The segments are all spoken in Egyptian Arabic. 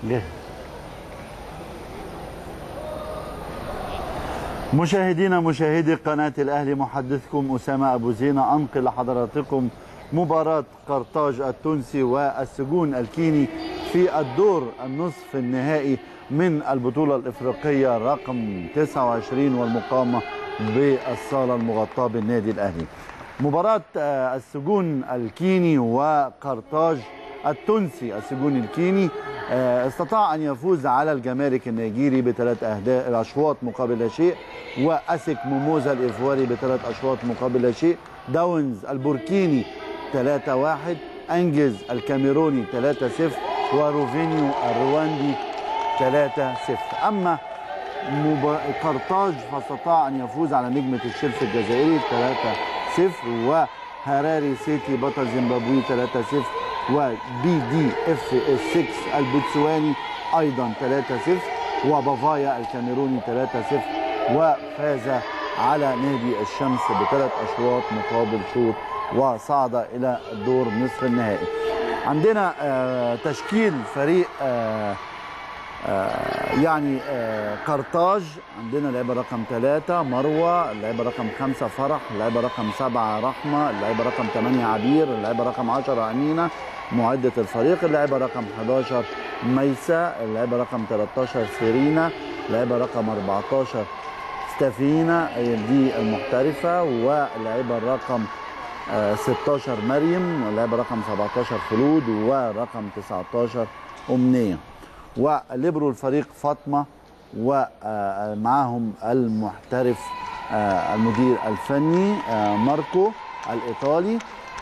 جه. مشاهدينا مشاهدي قناة الأهلي محدثكم أسامة أبو زينة أنقل لحضراتكم مباراة قرطاج التونسي والسجون الكيني في الدور النصف النهائي من البطولة الإفريقية رقم 29 والمقامة بالصالة المغطاة بالنادي الأهلي مباراة آه، السجون الكيني وقرطاج التونسي السجون الكيني آه، استطاع أن يفوز على الجمارك النيجيري بثلاث أهداف أشواط مقابل لا شيء وأسك موموزا الإيفواري بثلاث أشواط مقابل لا شيء داونز البوركيني 3-1 أنجز الكاميروني 3-0 وروفينيو الرواندي 3-0 أما مب... قرطاج فاستطاع أن يفوز على نجمة الشرف الجزائري 3-0 وهراري سيتي بطل زيمبابوي 3-0 وبي دي اف 6 البوتسواني ايضا 3-0 وبافايا الكاميروني 3-0 وفاز على نادي الشمس بثلاث اشواط مقابل شوط وصعد الى الدور نصف النهائي عندنا آه، تشكيل فريق آه، آه، يعني آه، قرطاج عندنا لعيبه رقم ثلاثة مروه اللعيبه رقم خمسة فرح اللعيبه رقم سبعة رحمه اللعيبه رقم ثمانية عبير اللعيبه رقم 10 امينه معده الفريق اللعيبه رقم 11 ميسا اللعيبه رقم 13 سيرينا اللعيبه رقم 14 ستافينا هي دي المحترفه واللعيبه الرقم آه، 16 مريم واللعيبه رقم 17 خلود ورقم 19 امنيه وليبرو الفريق فاطمه ومعاهم المحترف آه، المدير الفني آه، ماركو الايطالي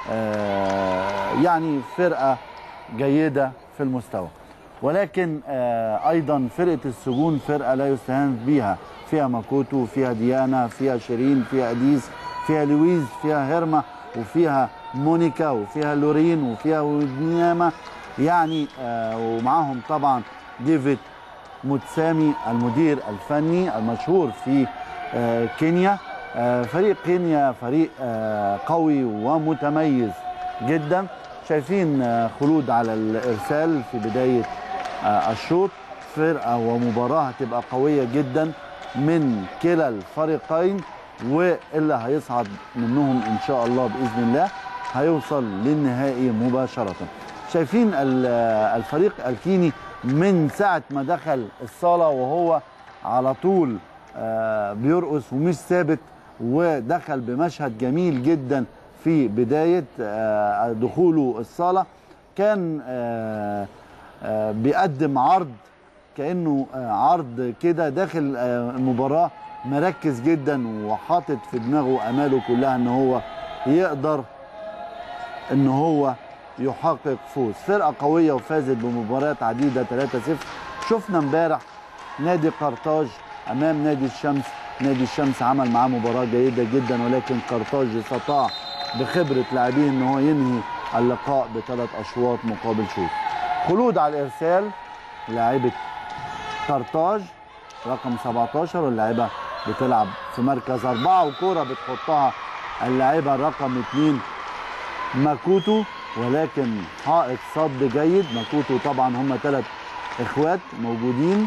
آه، يعني فرقه جيده في المستوى ولكن آه، ايضا فرقه السجون فرقه لا يستهان بها فيها ماكوتو فيها ديانا فيها شيرين فيها اديس فيها لويز فيها هيرما وفيها مونيكا وفيها لورين وفيها ودنياما يعني آه، ومعاهم طبعا ديفيد متسامي المدير الفني المشهور في آه، كينيا آه، فريق كينيا فريق آه، قوي ومتميز جدا شايفين آه، خلود على الارسال في بدايه آه، الشوط فرقه ومباراه هتبقى قويه جدا من كلا الفريقين واللي هيصعد منهم ان شاء الله باذن الله هيوصل للنهائي مباشره شايفين ال- الفريق الكيني من ساعه ما دخل الصاله وهو على طول آه، بيرقص ومش ثابت ودخل بمشهد جميل جدا في بدايه آه، دخوله الصاله كان آه، آه، بيقدم عرض كانه آه، عرض كده داخل آه، المباراه مركز جدا وحاطط في دماغه اماله كلها ان هو يقدر ان هو يحقق فوز فرقه قويه وفازت بمباريات عديده 3-0 شفنا امبارح نادي قرطاج امام نادي الشمس نادي الشمس عمل معاه مباراه جيده جدا ولكن قرطاج استطاع بخبره لاعبيه ان هو ينهي اللقاء بثلاث اشواط مقابل شوط خلود على الارسال لاعبه قرطاج رقم 17 واللاعبه بتلعب في مركز أربعة وكرة بتحطها اللاعبة رقم اثنين ماكوتو ولكن حائط صد جيد ماكوتو طبعا هم ثلاث اخوات موجودين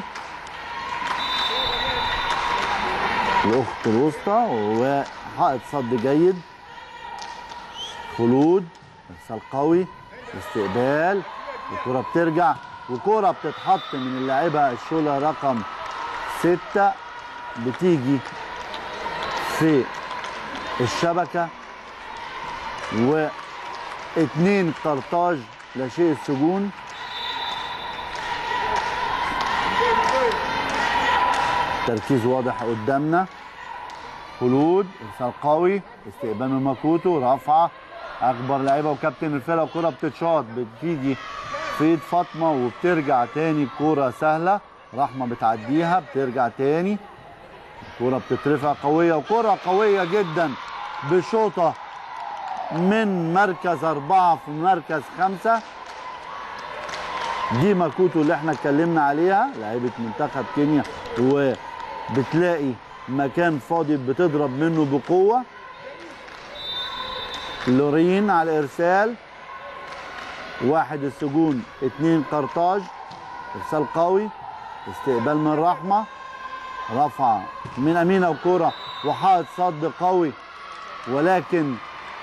الاخت الوسطى وحائط صد جيد خلود ارسال قوي استقبال الكرة بترجع وكرة بتتحط من اللاعبة الشولة رقم ستة بتيجي في الشبكة واثنين قرطاج لا شيء السجون تركيز واضح قدامنا خلود ارسال قوي استقبال من ماكوتو رفعه اكبر لعيبه وكابتن الفرقه وكره بتتشاط بتيجي في ايد فاطمه وبترجع تاني كوره سهله رحمه بتعديها بترجع تاني كرة بتترفع قوية وكرة قوية جدا بشوطة من مركز أربعة في مركز خمسة دي ماكوتو اللي احنا اتكلمنا عليها لعيبة منتخب كينيا وبتلاقي مكان فاضي بتضرب منه بقوة لورين على الإرسال واحد السجون اتنين قرطاج ارسال قوي استقبال من رحمه رفع من امينه وكوره وحائط صد قوي ولكن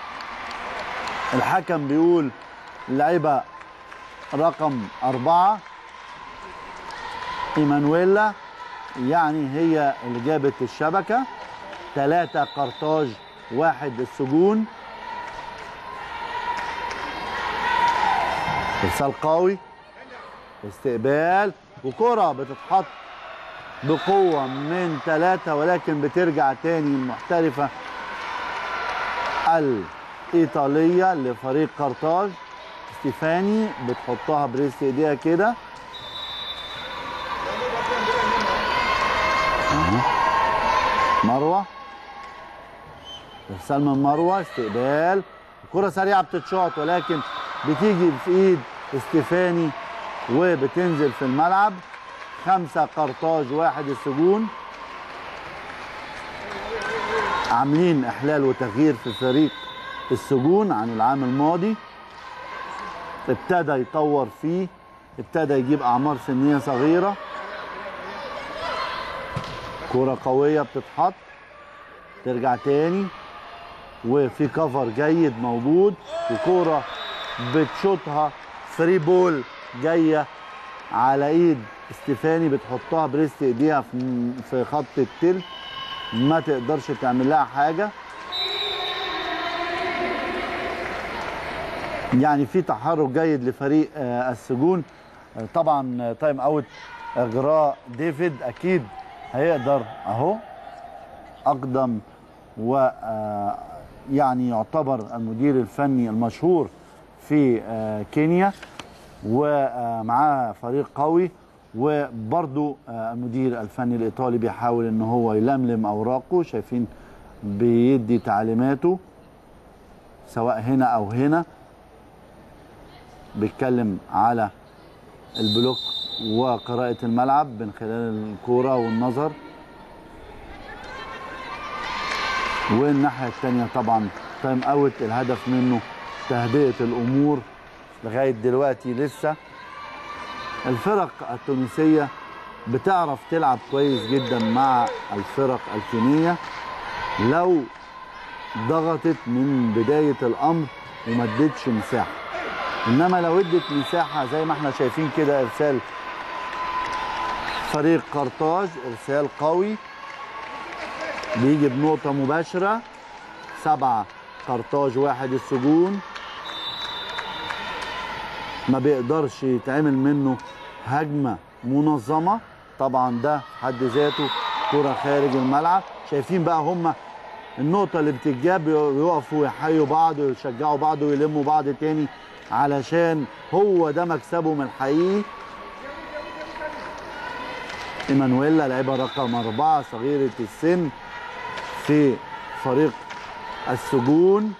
الحكم بيقول اللعيبه رقم أربعة إيمانويلا يعني هي اللي جابت الشبكة ثلاثة قرطاج واحد السجون ارسال قوي استقبال وكرة بتتحط بقوة من ثلاثة ولكن بترجع تاني المحترفة الإيطالية لفريق قرطاج ستيفاني بتحطها بريست ايديها كده أهو. مروه ارسال من مروه استقبال الكره سريعه بتتشاط ولكن بتيجي في ايد ستيفاني وبتنزل في الملعب خمسة قرطاج واحد السجون عاملين احلال وتغيير في فريق السجون عن العام الماضي ابتدى يطور فيه ابتدى يجيب اعمار سنيه صغيره كرة قوية بتتحط ترجع تاني وفي كفر جيد موجود وكرة بتشوطها فري بول جاية على ايد استيفاني بتحطها بريست ايديها في في خط التل ما تقدرش تعمل لها حاجة يعني في تحرك جيد لفريق آه، السجون آه، طبعا آه، تايم اوت اجراء ديفيد اكيد هيقدر اهو اقدم و آه، يعني يعتبر المدير الفني المشهور في آه، كينيا ومعاه فريق قوي وبرضو آه، المدير الفني الايطالي بيحاول ان هو يلملم اوراقه شايفين بيدي تعليماته سواء هنا او هنا بيتكلم على البلوك وقراءة الملعب من خلال الكورة والنظر والناحية الثانية طبعا تايم اوت الهدف منه تهدئة الأمور لغاية دلوقتي لسه الفرق التونسية بتعرف تلعب كويس جدا مع الفرق الكينية لو ضغطت من بداية الأمر وما ادتش مساحة انما لو ادت مساحه زي ما احنا شايفين كده ارسال فريق قرطاج ارسال قوي بيجي بنقطه مباشره سبعه قرطاج واحد السجون ما بيقدرش يتعمل منه هجمه منظمه طبعا ده في حد ذاته كره خارج الملعب شايفين بقى هم النقطه اللي بتتجاب يقفوا يحيوا بعض ويشجعوا بعض ويلموا بعض تاني علشان هو ده مكسبهم الحقيقي ايمانويلا لعيبه رقم أربعة صغيرة السن في فريق السجون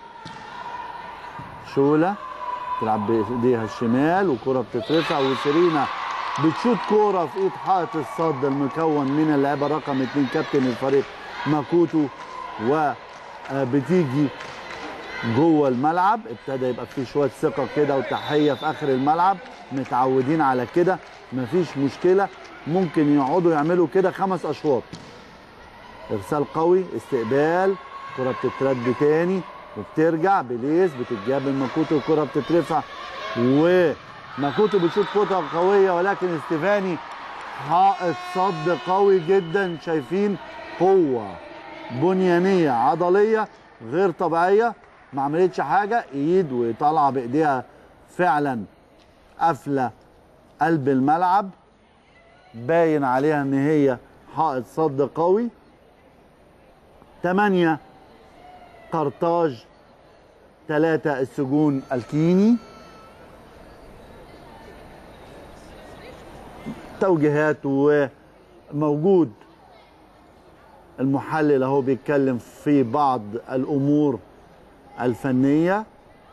شولة تلعب بايديها الشمال وكرة بتترفع وسيرينا بتشوط كورة في ايد حائط الصد المكون من اللاعبة رقم اتنين كابتن الفريق ماكوتو وبتيجي جوه الملعب ابتدى يبقى فيه شويه ثقه كده وتحيه في اخر الملعب متعودين على كده مفيش مشكله ممكن يقعدوا يعملوا كده خمس اشواط ارسال قوي استقبال كره بتترد تاني وبترجع بليس بتتجاب من ماكوتو الكره بتترفع وماكوتو بتشوط كره قويه ولكن استيفاني حائط صد قوي جدا شايفين قوه بنيانيه عضليه غير طبيعيه ما عملتش حاجه ايد وطالعه بايديها فعلا قافله قلب الملعب باين عليها ان هي حائط صد قوي تمانية قرطاج ثلاثة السجون الكيني توجيهات وموجود المحلل اهو بيتكلم في بعض الامور الفنيه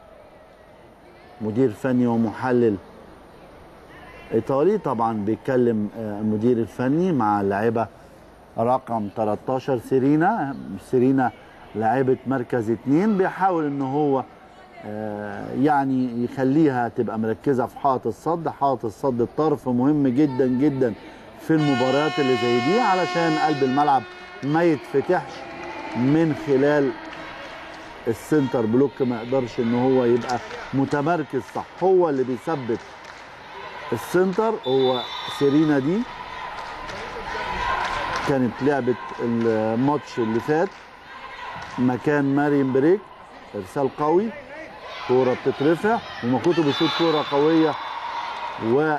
مدير فني ومحلل ايطالي طبعا بيتكلم آه، المدير الفني مع اللاعبه رقم 13 سيرينا سيرينا لاعبه مركز اتنين بيحاول ان هو آه، يعني يخليها تبقى مركزه في حائط الصد حائط الصد الطرف مهم جدا جدا في المباريات اللي زي دي علشان قلب الملعب ما يتفتحش من خلال السنتر بلوك ما يقدرش ان هو يبقى متمركز صح هو اللي بيثبت السنتر هو سيرينا دي كانت لعبة الماتش اللي فات مكان مارين بريك ارسال قوي كورة بتترفع وماكوتو بيشوط كورة قوية و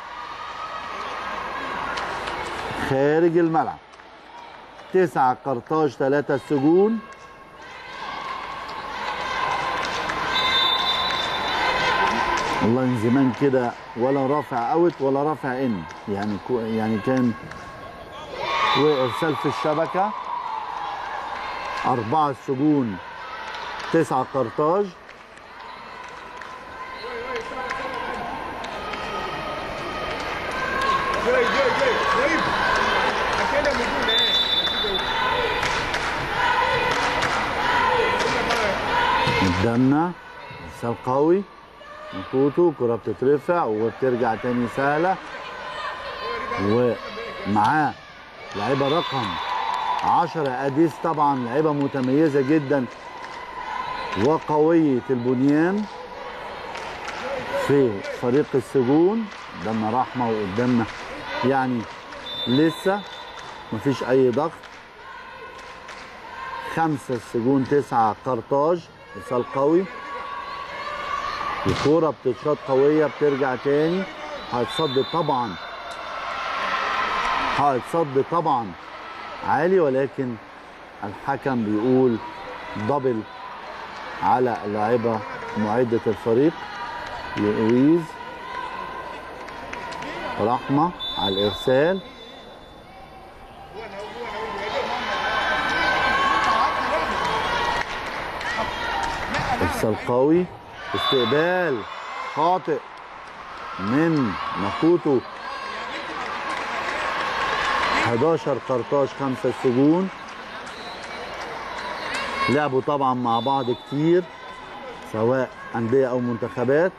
خارج الملعب تسعة قرطاج ثلاثة السجون والله من زمان كده ولا رافع اوت ولا رافع ان يعني كو يعني كان وارسال في الشبكه أربعة السجون تسعة قرطاج Joey, Joey, Joey, Joey. Aquele é muito né? قدامنا ارسال قوي مكوتو كرة بتترفع وبترجع تاني سهلة ومعاه لعيبة رقم 10 اديس طبعا لعيبة متميزة جدا وقوية البنيان في فريق السجون قدامنا رحمة وقدامنا يعني لسه مفيش اي ضغط خمسة السجون تسعة قرطاج ارسال قوي وكورة بتتشاط قوية بترجع تاني هتصد طبعا هتصد طبعا عالي ولكن الحكم بيقول دبل على اللاعبة معدة الفريق لويز رحمة على الإرسال ارسال قوي استقبال خاطئ من ماكوتو 11 قرطاج 5 السجون لعبوا طبعا مع بعض كتير سواء أندية أو منتخبات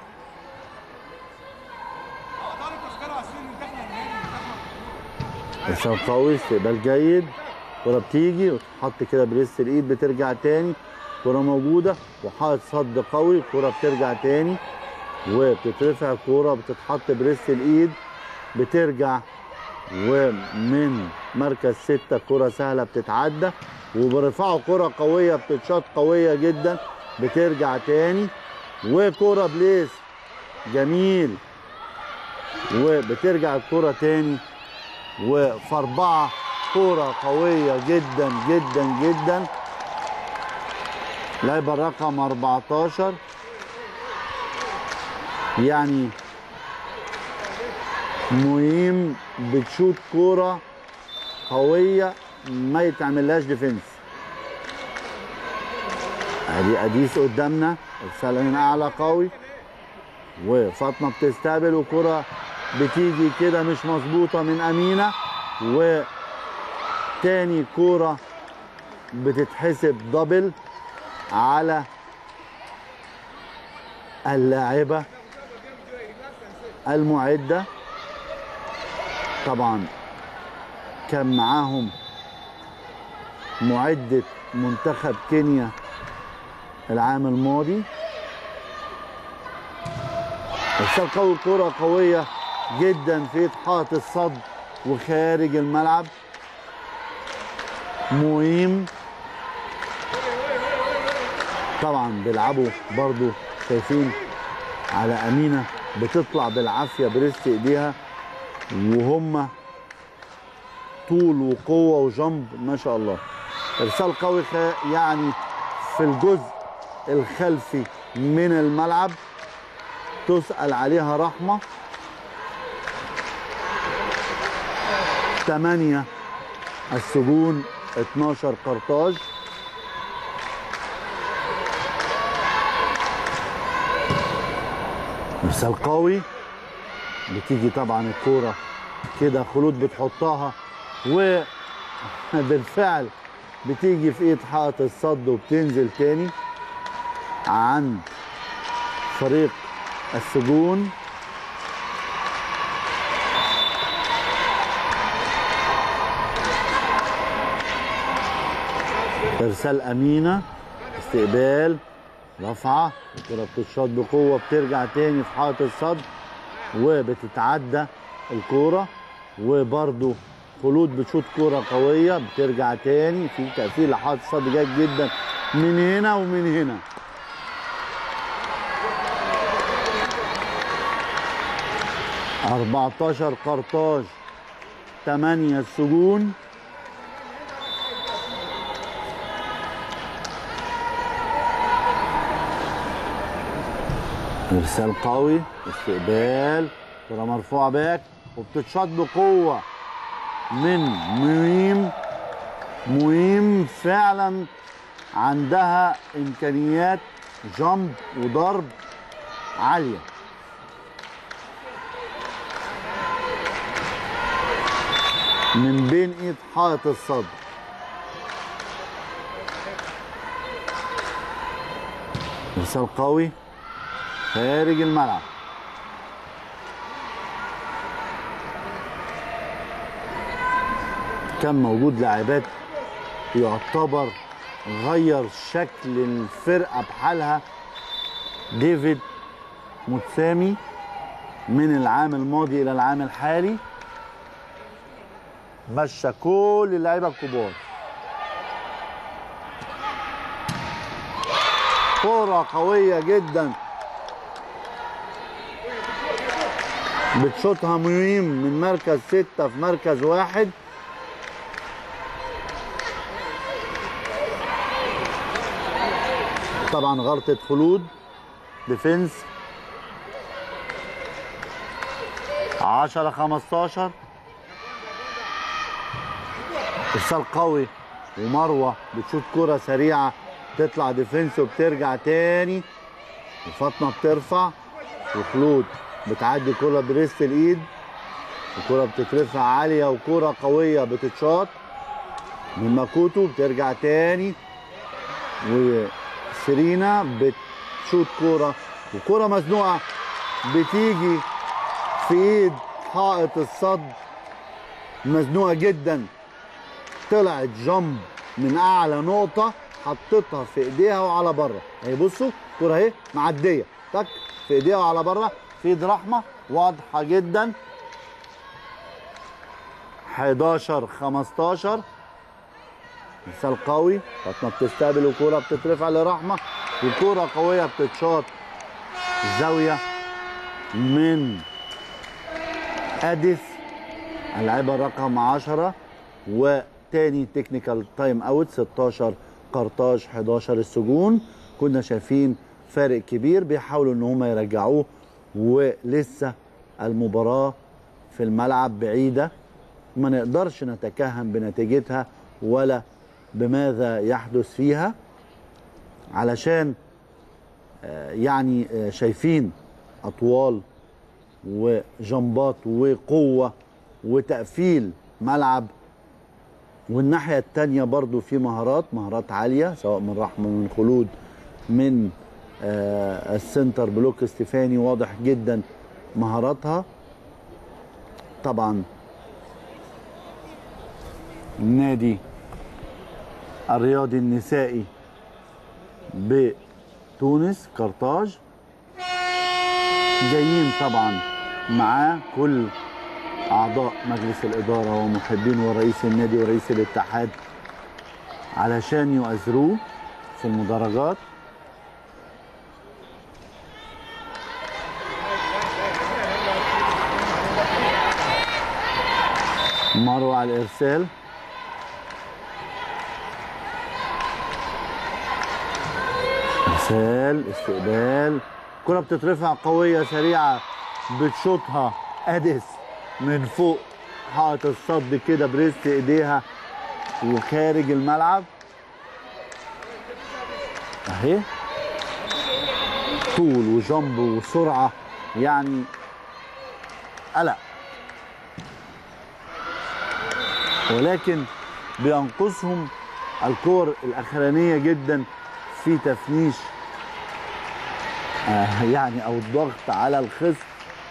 ارسال قوي استقبال جيد كرة بتيجي وتحط كده بريست الايد بترجع تاني كرة موجودة وحائط صد قوي كرة بترجع تاني وبتترفع كرة بتتحط بريست الايد بترجع ومن مركز ستة كرة سهلة بتتعدى وبرفعوا كرة قوية بتتشاط قوية جدا بترجع تاني وكرة بليس جميل وبترجع الكرة تاني وفي أربعة كرة قوية جدا جدا جدا لعبة رقم 14 يعني مهم بتشوت كورة قوية ما يتعملهاش ديفنس ادي اديس قدامنا ارسال من اعلى قوي وفاطمه بتستقبل وكرة بتيجي كده مش مظبوطه من امينه وتاني كوره بتتحسب دبل على اللاعبه المعده طبعا كان معاهم معدة منتخب كينيا العام الماضي ارسال قوي كرة قوية جدا في حائط الصد وخارج الملعب مهم طبعا بيلعبوا برضو شايفين على أمينة بتطلع بالعافية بريست ايديها وهم طول وقوة وجنب ما شاء الله ارسال قوي خ- يعني في الجزء الخلفي من الملعب تسأل عليها رحمة ثمانية السجون 12 قرطاج ارسال قوي بتيجي طبعا الكوره كده خلود بتحطها وبالفعل بتيجي في ايد حائط الصد وبتنزل تاني عند فريق السجون ارسال امينه استقبال رفعه الكره بتتشاط بقوه بترجع تاني في حائط الصد وبتتعدى الكوره وبرده خلود بتشوط كوره قويه بترجع تاني في تقفيل لحائط الصد جيد جدا من هنا ومن هنا أربعتاشر قرطاج تمانية السجون ارسال قوي استقبال كره مرفوعه باك وبتتشاط بقوه من ميم ميم فعلا عندها امكانيات جامب وضرب عاليه من بين ايد حائط الصدر ارسال قوي خارج الملعب كان موجود لاعبات يعتبر غير شكل الفرقه بحالها ديفيد متسامي من العام الماضي الى العام الحالي مشى كل اللعيبه الكبار كرة قوية جدا بتشوطها مهم من مركز ستة في مركز واحد طبعا غلطة خلود ديفنس 10 15 ارسال قوي ومروه بتشوط كرة سريعة تطلع ديفنس وبترجع تاني وفاطمة بترفع وخلود بتعدي كرة بريست الايد الكرة بتترفع عالية وكرة قوية بتتشاط من ماكوتو بترجع تاني وسيرينا بتشوط كرة وكرة مزنوقة بتيجي في ايد حائط الصد مزنوقة جدا طلعت جنب من اعلى نقطة حطيتها في ايديها وعلى بره اهي بصوا الكرة اهي معدية تك في ايديها وعلى بره في ايد رحمة واضحة جدا 11 15 مثال قوي فاطمه بتستقبل وكوره بتترفع لرحمه وكوره قويه بتتشاط زاويه من اديس اللاعبه رقم 10 وتاني تكنيكال تايم اوت 16 قرطاج 11 السجون كنا شايفين فارق كبير بيحاولوا ان هم يرجعوه ولسه المباراه في الملعب بعيده ما نقدرش نتكهن بنتيجتها ولا بماذا يحدث فيها علشان آه، يعني آه، شايفين اطوال وجنبات وقوه وتقفيل ملعب والناحيه الثانيه برضو في مهارات مهارات عاليه سواء من رحمه من خلود من آه، السنتر بلوك ستيفاني واضح جدا مهاراتها طبعا النادي الرياضي النسائي بتونس قرطاج جايين طبعا معاه كل اعضاء مجلس الاداره ومحبين ورئيس النادي ورئيس الاتحاد علشان يؤازروه في المدرجات مروه على الارسال ارسال استقبال كرة بتترفع قوية سريعة بتشوطها اديس من فوق حائط الصد كده بريست ايديها وخارج الملعب اهي طول وجنب وسرعة يعني قلق ولكن بينقصهم الكور الاخرانيه جدا في تفنيش آه يعني او الضغط على الخصم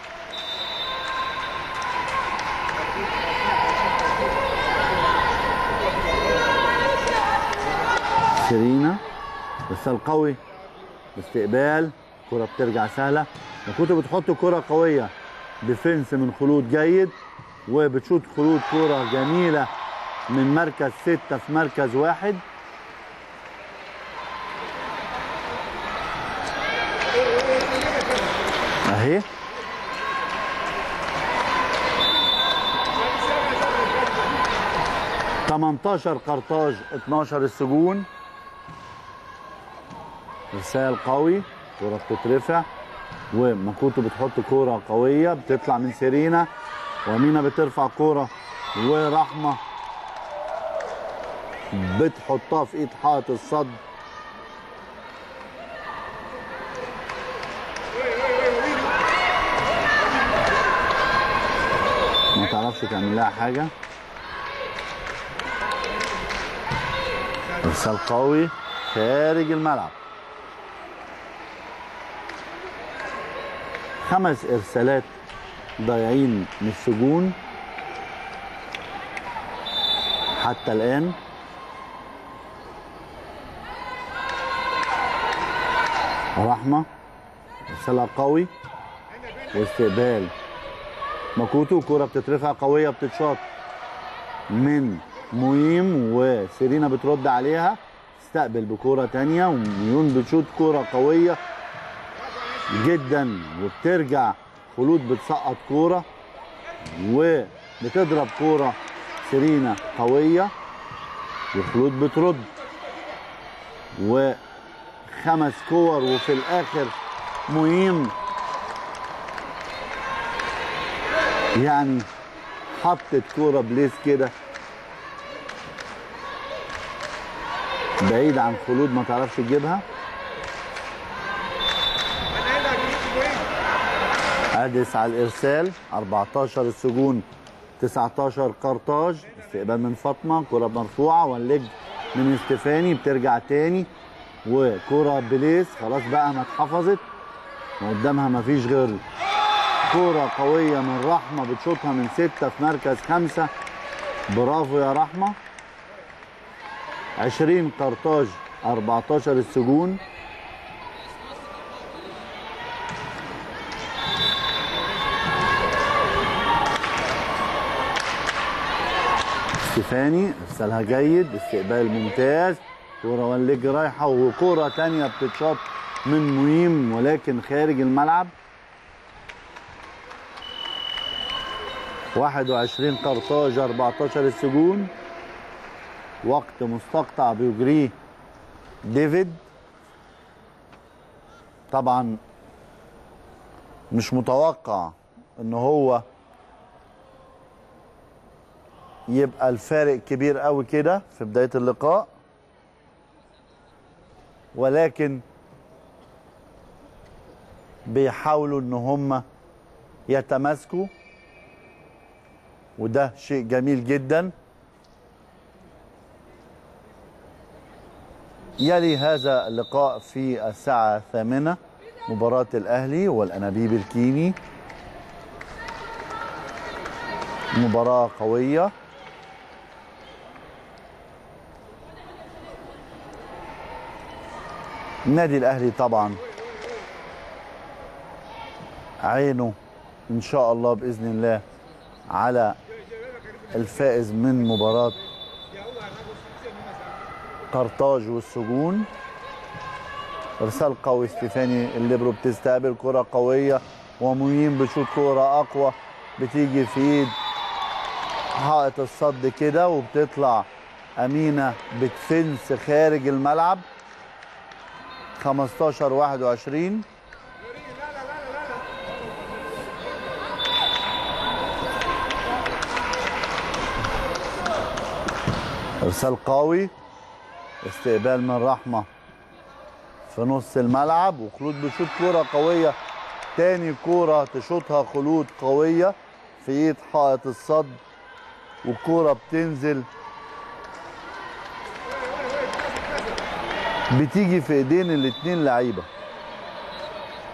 سيرينا ارسال قوي استقبال كرة بترجع سهلة كنت بتحط كرة قوية ديفنس من خلود جيد وبتشوط خلود كرة جميلة من مركز ستة في مركز واحد اهي تمنتاشر قرطاج 12 السجون رسال قوي كرة بتترفع وماكوتو بتحط كرة قوية بتطلع من سيرينا ومينا بترفع كرة ورحمة بتحطها في ايد حائط الصد ما تعرفش تعمل لها حاجة ارسال قوي خارج الملعب خمس ارسالات ضايعين من السجون حتى الان رحمه ارسالها قوي واستقبال ماكوتو كرة بتترفع قوية بتتشاط من ميم وسيرينا بترد عليها تستقبل بكرة تانية وميون بتشوط كرة قوية جدا وبترجع خلود بتسقط كورة وبتضرب كورة سيرينا قوية وخلود بترد وخمس كور وفي الآخر مهم يعني حطت كورة بليس كده بعيد عن خلود ما تعرفش تجيبها انا هنا هجيب وين أدس على الإرسال 14 السجون 19 قرطاج استقبال من فاطمة كرة مرفوعة واللج من استفاني بترجع تاني وكرة بليس خلاص بقى ما اتحفظت وقدامها ما فيش غير كرة قوية من رحمة بتشوطها من ستة في مركز خمسة برافو يا رحمة 20 قرطاج 14 السجون ستيفاني ارسالها جيد استقبال ممتاز كرة والليج رايحة وكرة تانية بتتشاط من مهم ولكن خارج الملعب 21 قرطاج 14 السجون وقت مستقطع بيجريه ديفيد طبعا مش متوقع ان هو يبقى الفارق كبير قوي كده في بداية اللقاء ولكن بيحاولوا ان هم يتماسكوا وده شيء جميل جدا يلي هذا اللقاء في الساعة الثامنة مباراة الأهلي والأنابيب الكيني مباراة قوية النادي الأهلي طبعا عينه إن شاء الله بإذن الله على الفائز من مباراة قرطاج والسجون ارسال قوي ستيفاني الليبرو بتستقبل كرة قوية ومهين بشوط كرة اقوى بتيجي في ايد حائط الصد كده وبتطلع امينة بتفنس خارج الملعب 15 21 ارسال قوي استقبال من رحمه في نص الملعب وخلود بيشوط كوره قويه تاني كوره تشوطها خلود قويه في ايد حائط الصد والكوره بتنزل بتيجي في ايدين الاتنين لعيبه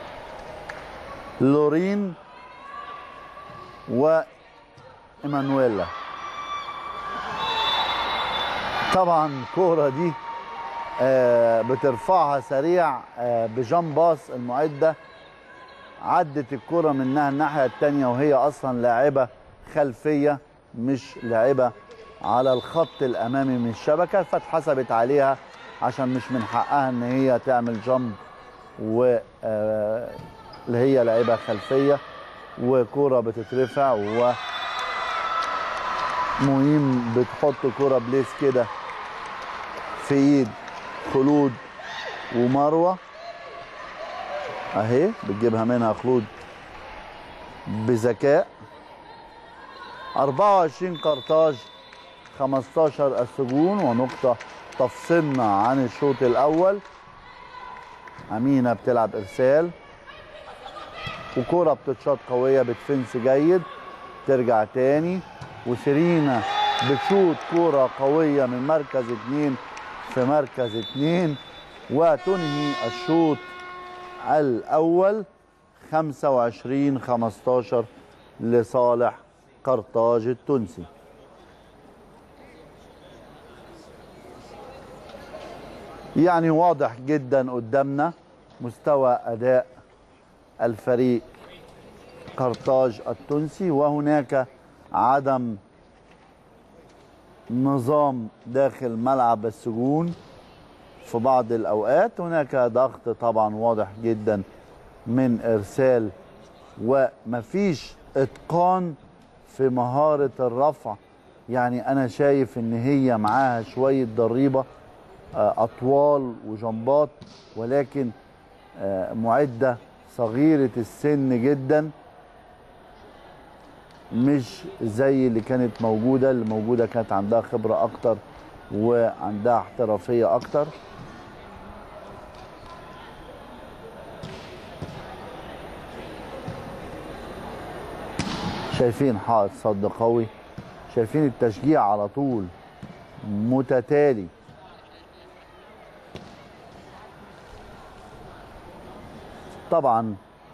لورين وإيمانويلا طبعا الكورة دي آه، بترفعها سريع آه، بجام باص المعدة عدت الكرة منها الناحية التانية وهي أصلا لاعبة خلفية مش لاعبة على الخط الأمامي من الشبكة فاتحسبت عليها عشان مش من حقها إن هي تعمل جامب و آه، اللي هي لاعبة خلفية وكرة بتترفع و مهم بتحط كرة بليس كده في ايد خلود ومروه اهي بتجيبها منها خلود بذكاء 24 قرطاج 15 السجون ونقطة تفصلنا عن الشوط الأول أمينة بتلعب إرسال وكرة بتتشاط قوية بتفنس جيد ترجع تاني وسيرينا بتشوط كرة قوية من مركز اتنين في مركز اتنين وتنهي الشوط الأول 25 15 لصالح قرطاج التونسي يعني واضح جدا قدامنا مستوى أداء الفريق قرطاج التونسي وهناك عدم نظام داخل ملعب السجون في بعض الأوقات هناك ضغط طبعا واضح جدا من إرسال ومفيش إتقان في مهارة الرفع يعني أنا شايف إن هي معاها شوية ضريبة آه، أطوال وجنبات ولكن آه، معدة صغيرة السن جدا مش زي اللي كانت موجودة اللي موجودة كانت عندها خبرة أكتر وعندها احترافية أكتر شايفين حائط صد قوي شايفين التشجيع على طول متتالي طبعا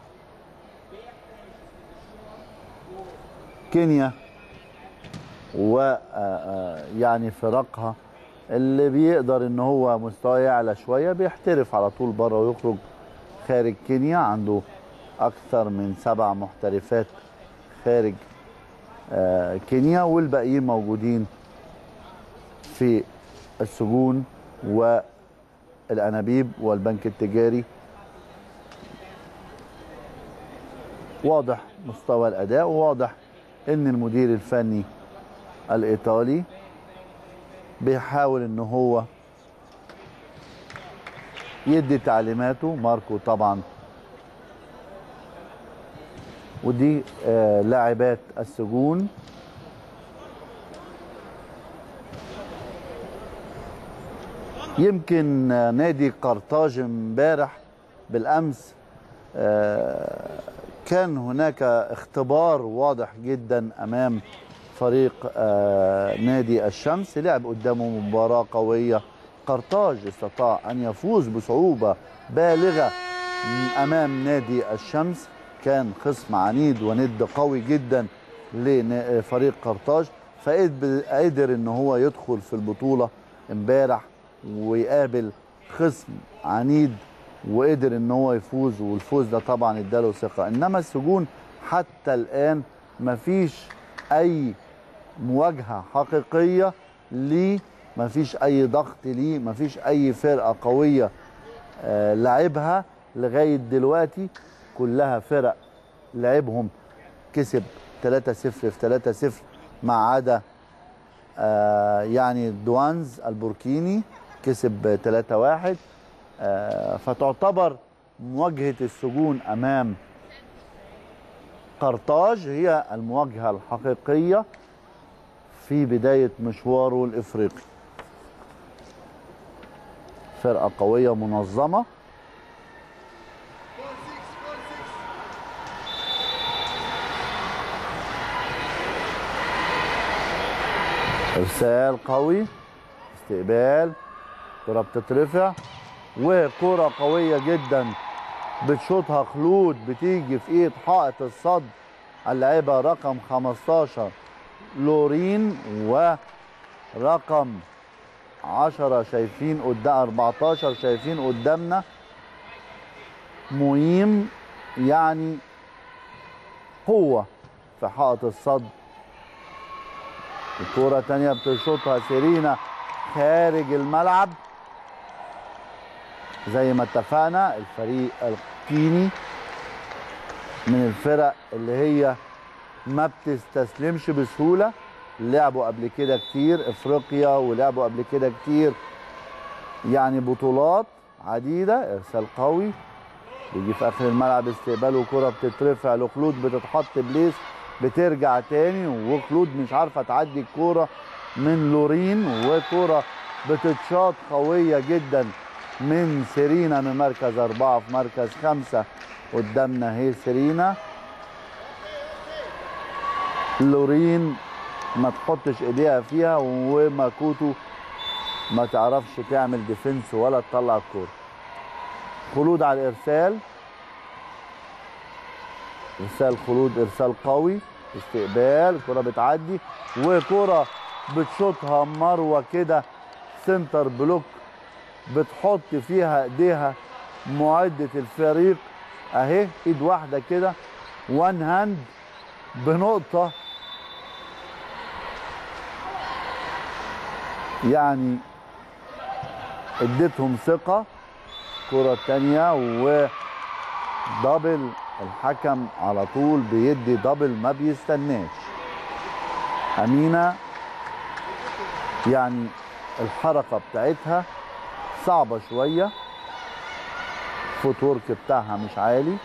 كينيا و آه، آه، يعني فرقها اللي بيقدر ان هو مستواه يعلى شويه بيحترف على طول بره ويخرج خارج كينيا عنده اكثر من سبع محترفات خارج آه، كينيا والباقيين موجودين في السجون والانابيب والبنك التجاري واضح مستوى الاداء وواضح ان المدير الفني الايطالي بيحاول ان هو يدي تعليماته ماركو طبعا ودي آه لاعبات السجون يمكن آه، نادي قرطاج امبارح بالامس آه، كان هناك اختبار واضح جدا امام فريق آه، نادي الشمس لعب قدامه مباراه قويه قرطاج استطاع ان يفوز بصعوبه بالغه امام نادي الشمس كان خصم عنيد وند قوي جدا لفريق قرطاج فقدر ان هو يدخل في البطوله امبارح ويقابل خصم عنيد وقدر ان هو يفوز والفوز ده طبعا اداله ثقه انما السجون حتى الان مفيش اي مواجهه حقيقيه ليه مفيش اي ضغط ليه مفيش اي فرقه قويه آه لعبها لغايه دلوقتي كلها فرق لعبهم كسب 3-0 في 3-0 ما عدا آه يعني دوانز البوركيني كسب 3-1 آه فتعتبر مواجهة السجون أمام قرطاج هي المواجهة الحقيقية في بداية مشواره الإفريقي فرقة قوية منظمة ارسال قوي استقبال كرة بتترفع وكرة قوية جدا بتشوطها خلود بتيجي في ايد حائط الصد اللاعبة رقم 15 لورين ورقم 10 شايفين قدام 14 شايفين قدامنا مهيم يعني قوة في حائط الصد الكرة تانية بتشوطها سيرينا خارج الملعب زي ما اتفقنا الفريق الكيني من الفرق اللي هي ما بتستسلمش بسهولة لعبوا قبل كده كتير افريقيا ولعبوا قبل كده كتير يعني بطولات عديدة ارسال قوي بيجي في اخر الملعب استقبال وكرة بتترفع لخلود بتتحط بليس بترجع تاني وخلود مش عارفة تعدي الكورة من لورين وكرة بتتشاط قوية جدا من سيرينا من مركز أربعة في مركز خمسة قدامنا هي سيرينا لورين ما تحطش ايديها فيها وماكوتو ما تعرفش تعمل ديفنس ولا تطلع الكورة خلود على الارسال ارسال خلود ارسال قوي استقبال كرة بتعدي وكرة بتشوطها مروة كده سنتر بلوك بتحط فيها ايديها معدة الفريق اهي ايد واحدة كده وان هاند بنقطة يعني اديتهم ثقة كرة تانية ودبل الحكم على طول بيدي دبل ما بيستناش أمينة يعني الحركة بتاعتها صعبة شوية فوت ورك بتاعها مش عالي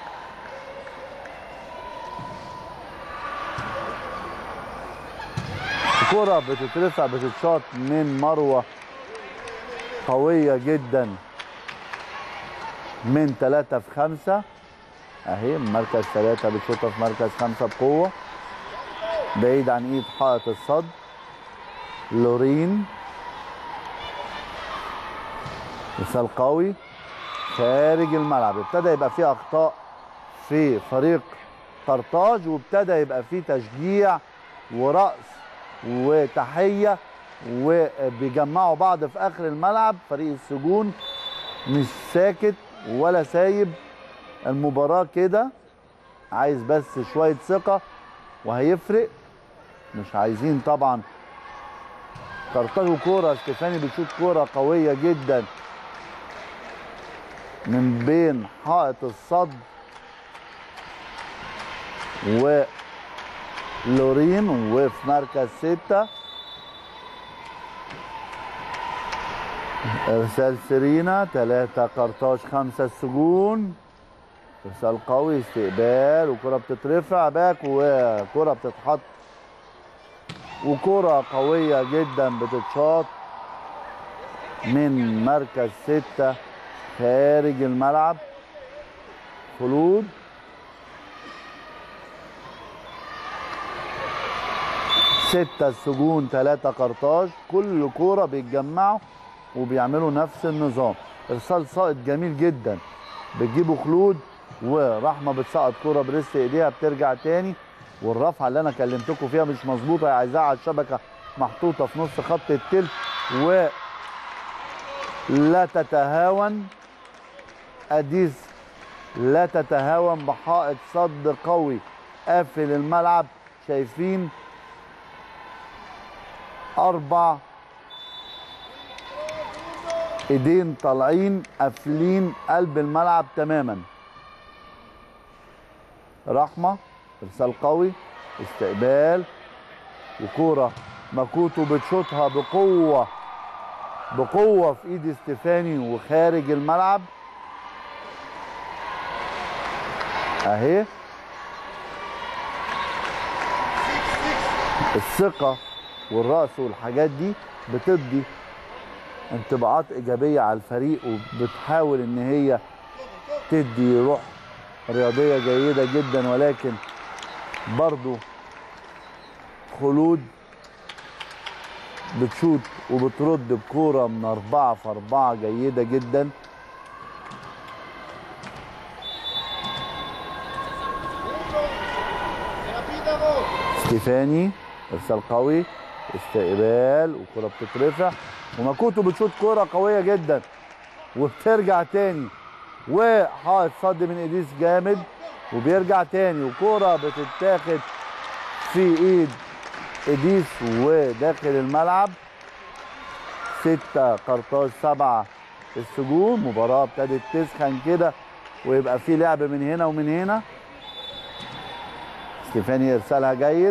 الكرة بتترفع بتتشاط من مروة قوية جدا من ثلاثة في خمسة اهي من مركز ثلاثة بتشوطها في مركز خمسة بقوة بعيد عن ايد حائط الصد لورين مثال قوي خارج الملعب ابتدى يبقى فيه اخطاء في فريق قرطاج وابتدى يبقى فيه تشجيع ورأس وتحية وبيجمعوا بعض في اخر الملعب فريق السجون مش ساكت ولا سايب المباراة كده عايز بس شوية ثقة وهيفرق مش عايزين طبعا قرطاج كورة ستيفاني بيشوط كورة قوية جدا من بين حائط الصد ولورين وفي مركز ستة ارسال سيرينا ثلاثة قرطاج خمسة السجون ارسال قوي استقبال وكرة بتترفع باك وكرة بتتحط وكرة قوية جدا بتتشاط من مركز ستة خارج الملعب خلود ستة السجون ثلاثة قرطاج كل كورة بيتجمعوا وبيعملوا نفس النظام ارسال ساقط جميل جدا بتجيبوا خلود ورحمه بتسقط كوره بريست ايديها بترجع تاني والرفعه اللي انا كلمتكم فيها مش مظبوطه عايزاها على الشبكه محطوطه في نص خط التلت و لا تتهاون اديس لا تتهاون بحائط صد قوي قافل الملعب شايفين اربع ايدين طالعين قافلين قلب الملعب تماما رحمه ارسال قوي استقبال وكوره ماكوتو بتشوطها بقوه بقوه في ايد ستيفاني وخارج الملعب اهي الثقه والراس والحاجات دي بتدي انطباعات ايجابيه على الفريق وبتحاول ان هي تدي روح رياضيه جيده جدا ولكن برضو خلود بتشوط وبترد بكوره من أربعة في أربعة جيدة جدا ستيفاني ارسال قوي استقبال والكره بتترفع وماكوتو بتشوط كره قويه جدا وبترجع تاني وحائط صد من ايديس جامد وبيرجع تاني وكره بتتاخد في ايد ايديس وداخل الملعب ستة قرطاج سبعة السجون مباراة ابتدت تسخن كده ويبقى في لعب من هنا ومن هنا ستيفاني ارسالها جيد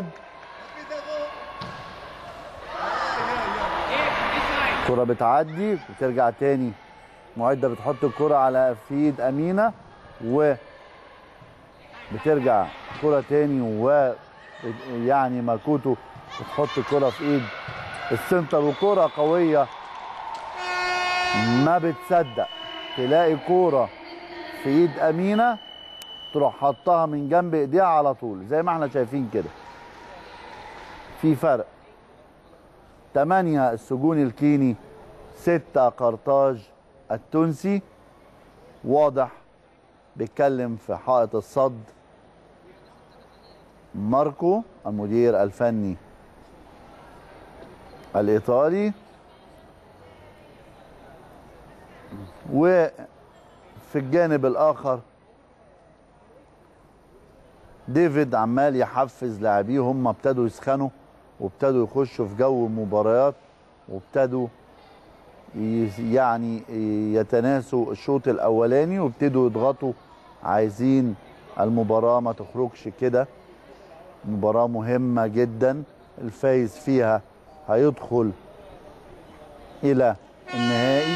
كرة بتعدي وترجع تاني معدة بتحط الكرة على في ايد امينة و بترجع كرة تاني و يعني ماكوتو بتحط الكرة في ايد السنتر وكرة قوية ما بتصدق تلاقي كورة في ايد امينه تروح حطها من جنب ايديها على طول زي ما احنا شايفين كده في فرق 8 السجون الكيني 6 قرطاج التونسي واضح بيتكلم في حائط الصد ماركو المدير الفني الايطالي وفي الجانب الاخر ديفيد عمال يحفز لاعبيه هم ابتدوا يسخنوا وابتدوا يخشوا في جو مباريات وابتدوا ي- يعني يتناسوا الشوط الاولاني وابتدوا يضغطوا عايزين المباراه ما تخرجش كده مباراه مهمه جدا الفايز فيها هيدخل الى النهائي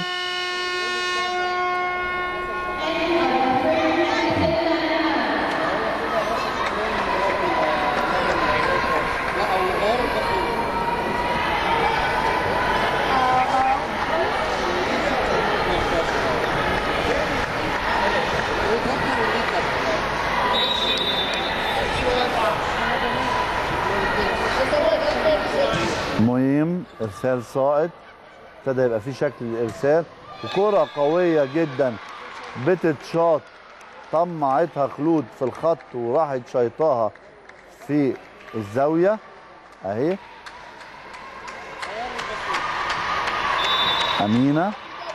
مهم ارسال صائد ابتدى يبقى في شكل الارسال وكرة قوية جدا بتتشاط طمعتها خلود في الخط وراحت شيطاها في الزاوية اهي امينة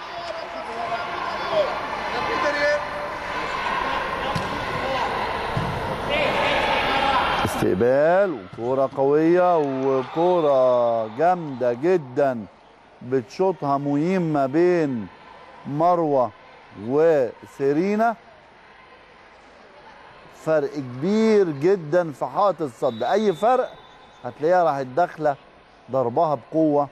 استقبال وكرة قوية وكرة جامدة جدا بتشوطها مهيم ما بين مروة وسيرينا فرق كبير جدا في حائط الصد اي فرق هتلاقيها راحت داخله ضربها بقوه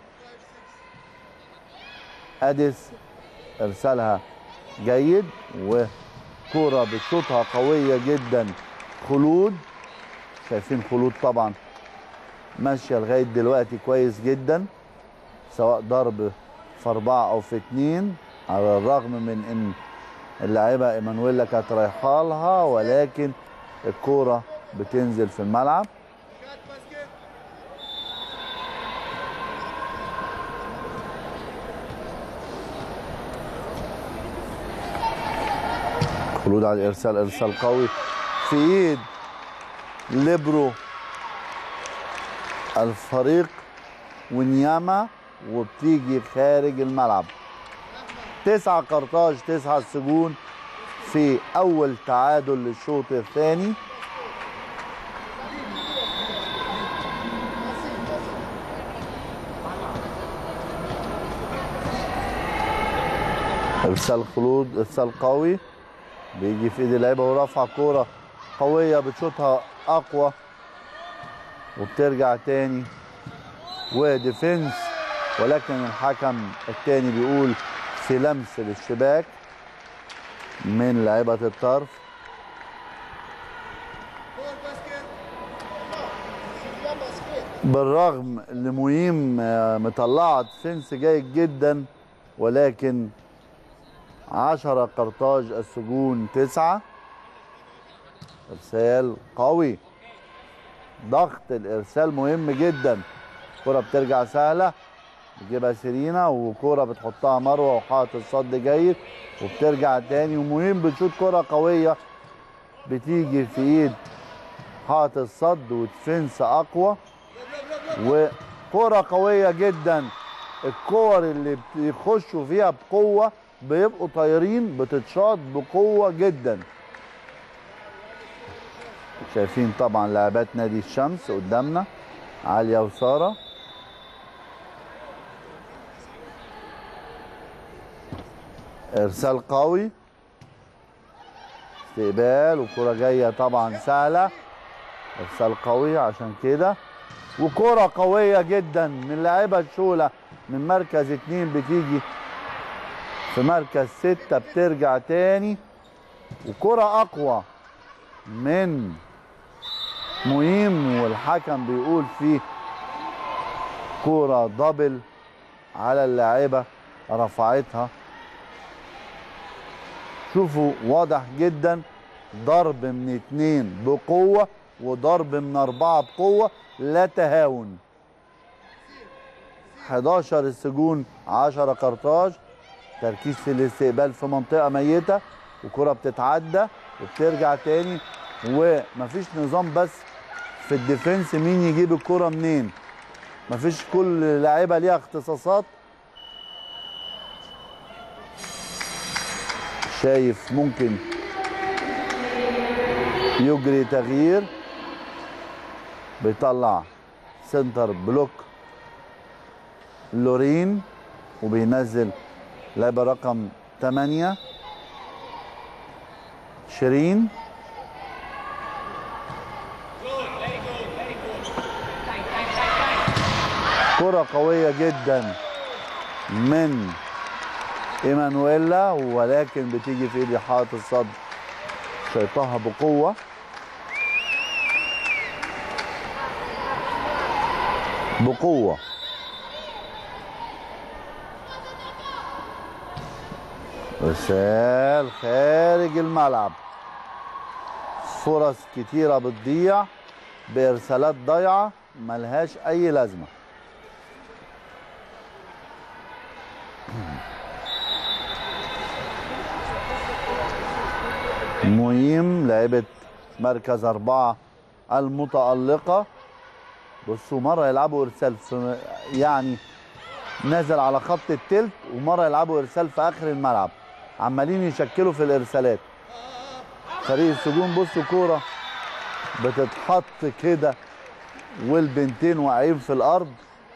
اديس ارسالها جيد وكرة بتشوطها قويه جدا خلود شايفين خلود طبعا ماشيه لغايه دلوقتي كويس جدا سواء ضرب في اربعه او في اتنين على الرغم من ان اللاعبه ايمانويلا كانت رايحه لها ولكن الكوره بتنزل في الملعب خلود على الارسال ارسال قوي في ايد ليبرو الفريق ونياما وبتيجي خارج الملعب تسعة قرطاج تسعة السجون في أول تعادل للشوط الثاني ارسال خلود ارسال قوي بيجي في ايد اللعيبه ورفع كوره قويه بتشوطها اقوى وبترجع تاني وديفنس ولكن الحكم التاني بيقول في لمس للشباك من لعيبه الطرف بالرغم ان مهيم آه، مطلعه ديفنس جيد جدا ولكن عشرة قرطاج السجون تسعة ارسال قوي ضغط الارسال مهم جدا كرة بترجع سهلة بتجيبها سيرينا وكرة بتحطها مروة وحاطط الصد جيد وبترجع تاني ومهم بتشوط كرة قوية بتيجي في ايد حائط الصد وديفنس اقوى وكرة قوية جدا الكور اللي بيخشوا فيها بقوة بيبقوا طايرين بتتشاط بقوة جدا شايفين طبعا لاعبات نادي الشمس قدامنا عالية وسارة ارسال قوي استقبال وكرة جاية طبعا سهلة ارسال قوي عشان كده وكرة قوية جدا من لاعبة شولة من مركز اتنين بتيجي في مركز ستة بترجع تاني وكرة أقوى من مهم والحكم بيقول فيه كرة دبل على اللاعبة رفعتها شوفوا واضح جدا ضرب من اتنين بقوة وضرب من أربعة بقوة لا تهاون 11 السجون 10 قرطاج تركيز في الاستقبال في منطقة ميتة وكرة بتتعدى وبترجع تاني ومفيش نظام بس في الديفنس مين يجيب الكرة منين مفيش كل لاعيبة ليها اختصاصات شايف ممكن يجري تغيير بيطلع سنتر بلوك لورين وبينزل لاعب رقم 8 شيرين كرة قوية جدا من ايمانويلا ولكن بتيجي في ايدي حائط الصد شيطها بقوة بقوة رسال خارج الملعب فرص كتيرة بتضيع بإرسالات ضايعة ملهاش أي لازمة مهم لعبة مركز أربعة المتألقة بصوا مرة يلعبوا إرسال في يعني نازل على خط التلت ومرة يلعبوا إرسال في آخر الملعب عمالين يشكلوا في الإرسالات فريق السجون بصوا كورة بتتحط كده والبنتين واقعين في الأرض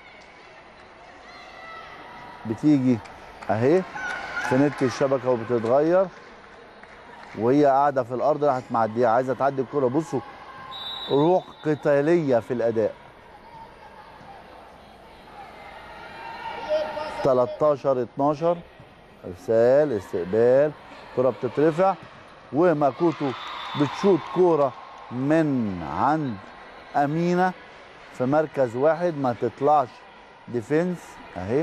بتيجي أهي في نت الشبكة وبتتغير وهي قاعده في الارض راحت معديه عايزه تعدي الكره بصوا روح قتاليه في الاداء 13 12 ارسال استقبال كره بتترفع وماكوتو بتشوط كوره من عند امينه في مركز واحد ما تطلعش ديفنس اهي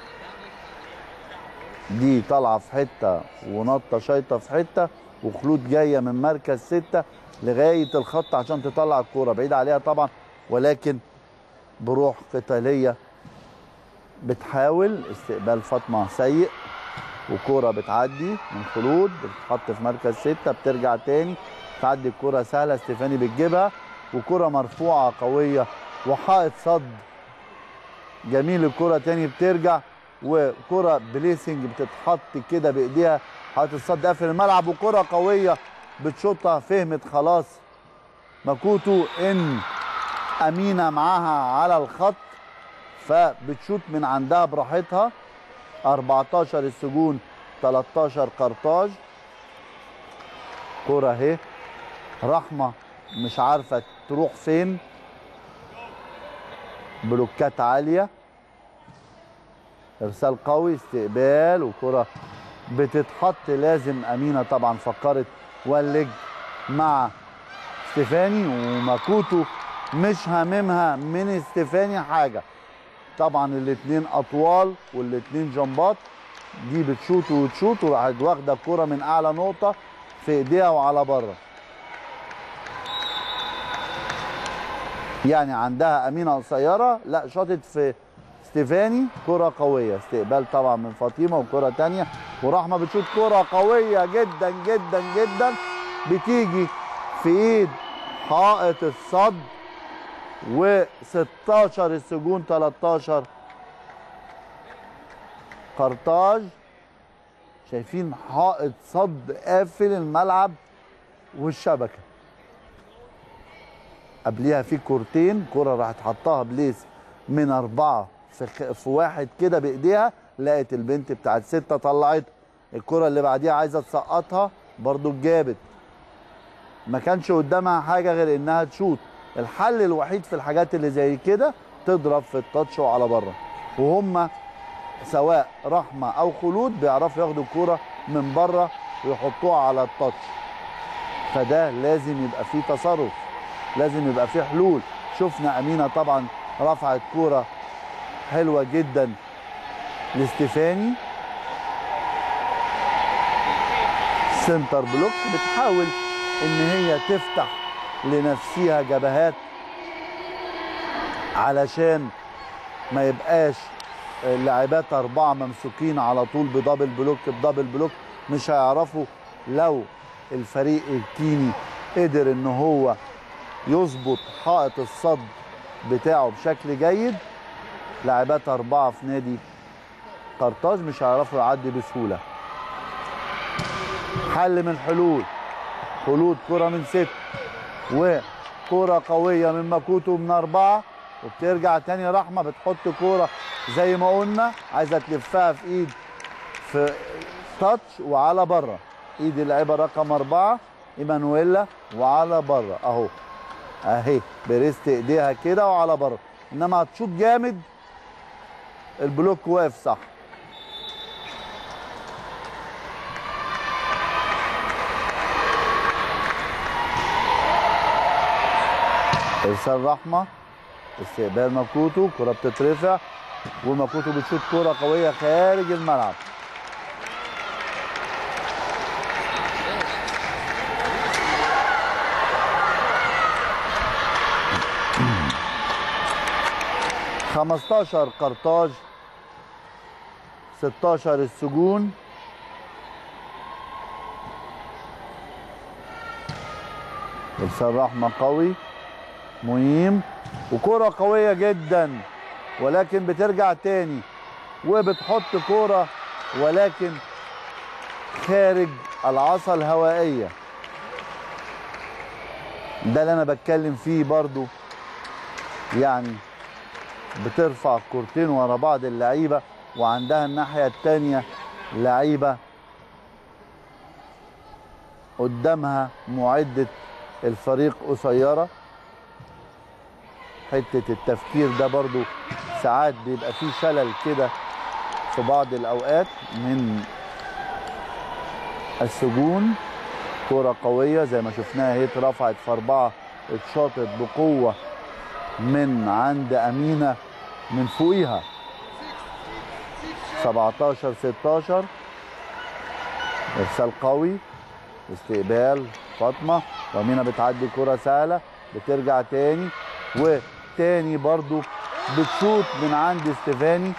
دي طالعه في حته ونطه شايطه في حته وخلود جايه من مركز ستة لغايه الخط عشان تطلع الكوره بعيد عليها طبعا ولكن بروح قتاليه بتحاول استقبال فاطمه سيء وكوره بتعدي من خلود بتتحط في مركز ستة بترجع تاني تعدي الكوره سهله ستيفاني بتجيبها وكوره مرفوعه قويه وحائط صد جميل الكوره تاني بترجع وكرة بليسنج بتتحط كده بايديها حاطط الصد قافل الملعب وكرة قوية بتشوطها فهمت خلاص ماكوتو ان امينة معاها على الخط فبتشوط من عندها براحتها 14 السجون 13 قرطاج كرة اهي رحمة مش عارفة تروح فين بلوكات عاليه ارسال قوي استقبال وكره بتتحط لازم امينه طبعا فكرت ولج مع ستيفاني وماكوتو مش هاممها من استيفاني حاجه طبعا الاثنين اطوال والاثنين جنبات دي بتشوط وتشوط وراحت واخده الكره من اعلى نقطه في ايديها وعلى بره يعني عندها امينه قصيره لا شاطت في ستيفاني كرة قوية استقبال طبعا من فاطمة وكرة تانية ورحمة بتشوط كرة قوية جدا جدا جدا بتيجي في ايد حائط الصد و16 السجون 13 قرطاج شايفين حائط صد قافل الملعب والشبكه قبليها في كورتين كرة راحت حطها بليس من أربعة في, خ... في واحد كده بإيديها لقت البنت بتاعت ستة طلعت الكرة اللي بعديها عايزة تسقطها برضو جابت ما كانش قدامها حاجة غير إنها تشوط الحل الوحيد في الحاجات اللي زي كده تضرب في التاتش وعلى بره وهم سواء رحمة أو خلود بيعرفوا ياخدوا الكرة من بره ويحطوها على التاتش فده لازم يبقى فيه تصرف لازم يبقى فيه حلول شفنا امينه طبعا رفعت كوره حلوه جدا لاستيفاني سنتر بلوك بتحاول ان هي تفتح لنفسها جبهات علشان ما يبقاش اللاعبات أربعة ممسوكين على طول بدبل بلوك بدبل بلوك مش هيعرفوا لو الفريق الكيني قدر ان هو يظبط حائط الصد بتاعه بشكل جيد لاعبات أربعة في نادي قرطاج مش هيعرفوا يعدي بسهولة حل من الحلول خلود كرة من ست وكرة قوية من ماكوتو من أربعة وبترجع تاني رحمة بتحط كرة زي ما قلنا عايزة تلفها في إيد في تاتش وعلى بره إيد اللاعبة رقم أربعة إيمانويلا وعلى بره أهو اهي بريست ايديها كده وعلى بره انما هتشوط جامد البلوك واقف صح ارسال رحمه استقبال ماكوتو كره بتترفع وماكوتو بتشوط كره قويه خارج الملعب خمستاشر قرطاج ستاشر السجون ارسال رحمه قوي مهيم وكرة قوية جدا ولكن بترجع تاني وبتحط كرة ولكن خارج العصا الهوائية ده اللي انا بتكلم فيه برضو يعني بترفع كورتين ورا بعض اللعيبه وعندها الناحيه الثانيه لعيبه قدامها معده الفريق قصيره حته التفكير ده برضو ساعات بيبقى فيه شلل كده في بعض الاوقات من السجون كرة قوية زي ما شفناها هي اترفعت في أربعة اتشاطت بقوة من عند أمينة من فوقيها 17 16 إرسال قوي استقبال فاطمة وأمينة بتعدي كرة سهلة بترجع تاني وتاني برضو بتشوط من عند استيفاني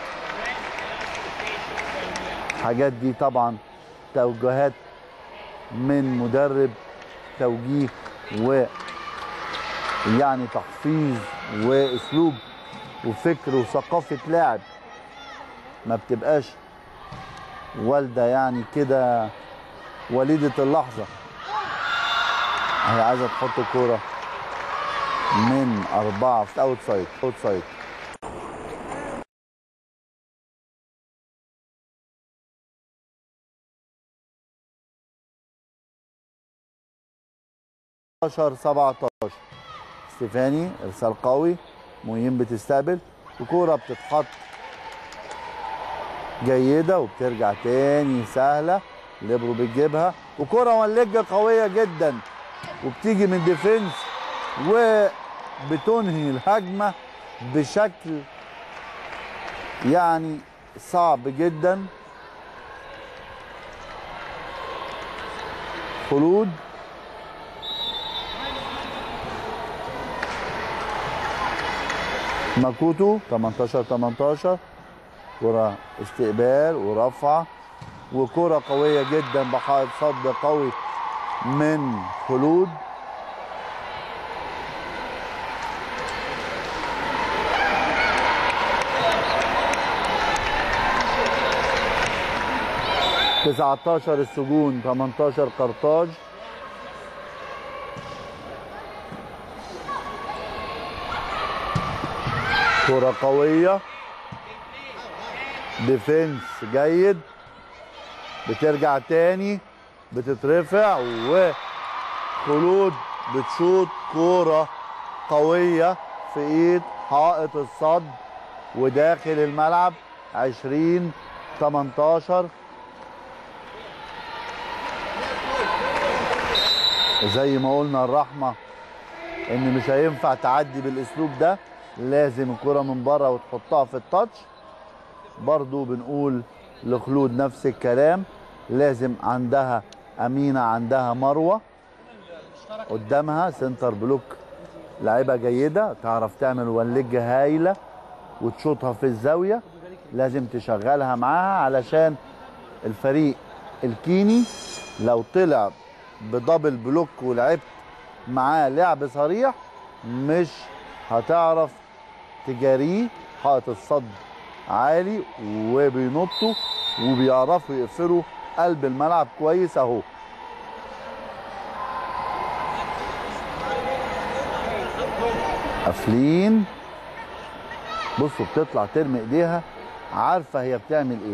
الحاجات دي طبعا توجيهات من مدرب توجيه و يعني تحفيظ واسلوب وفكر وثقافه لاعب ما بتبقاش والده يعني كده وليده اللحظه هي عايزه تحط كوره من اربعه في اوت سايد اوت سايد عشر 17 ستيفاني ارسال قوي مهم بتستقبل وكوره بتتحط جيده وبترجع تاني سهله ليبرو بتجيبها وكوره ولجه قويه جدا وبتيجي من ديفنس وبتنهي الهجمه بشكل يعني صعب جدا خلود ماكوتو 18 18 كرة استقبال ورفعة وكرة قوية جدا بحائط صد قوي من خلود 19 السجون 18 قرطاج كرة قوية ديفنس جيد بترجع تاني بتترفع وخلود بتشوط كورة قوية في ايد حائط الصد وداخل الملعب 20 18 زي ما قلنا الرحمة ان مش هينفع تعدي بالاسلوب ده لازم الكرة من بره وتحطها في التاتش برضو بنقول لخلود نفس الكلام لازم عندها امينه عندها مروه قدامها سنتر بلوك لعيبه جيده تعرف تعمل ولج هايله وتشوطها في الزاويه لازم تشغلها معاها علشان الفريق الكيني لو طلع بدبل بلوك ولعبت معاه لعب صريح مش هتعرف تجاريه حائط الصد عالي وبينطوا وبيعرفوا يقفلوا قلب الملعب كويس اهو قافلين بصوا بتطلع ترمي ايديها عارفه هي بتعمل ايه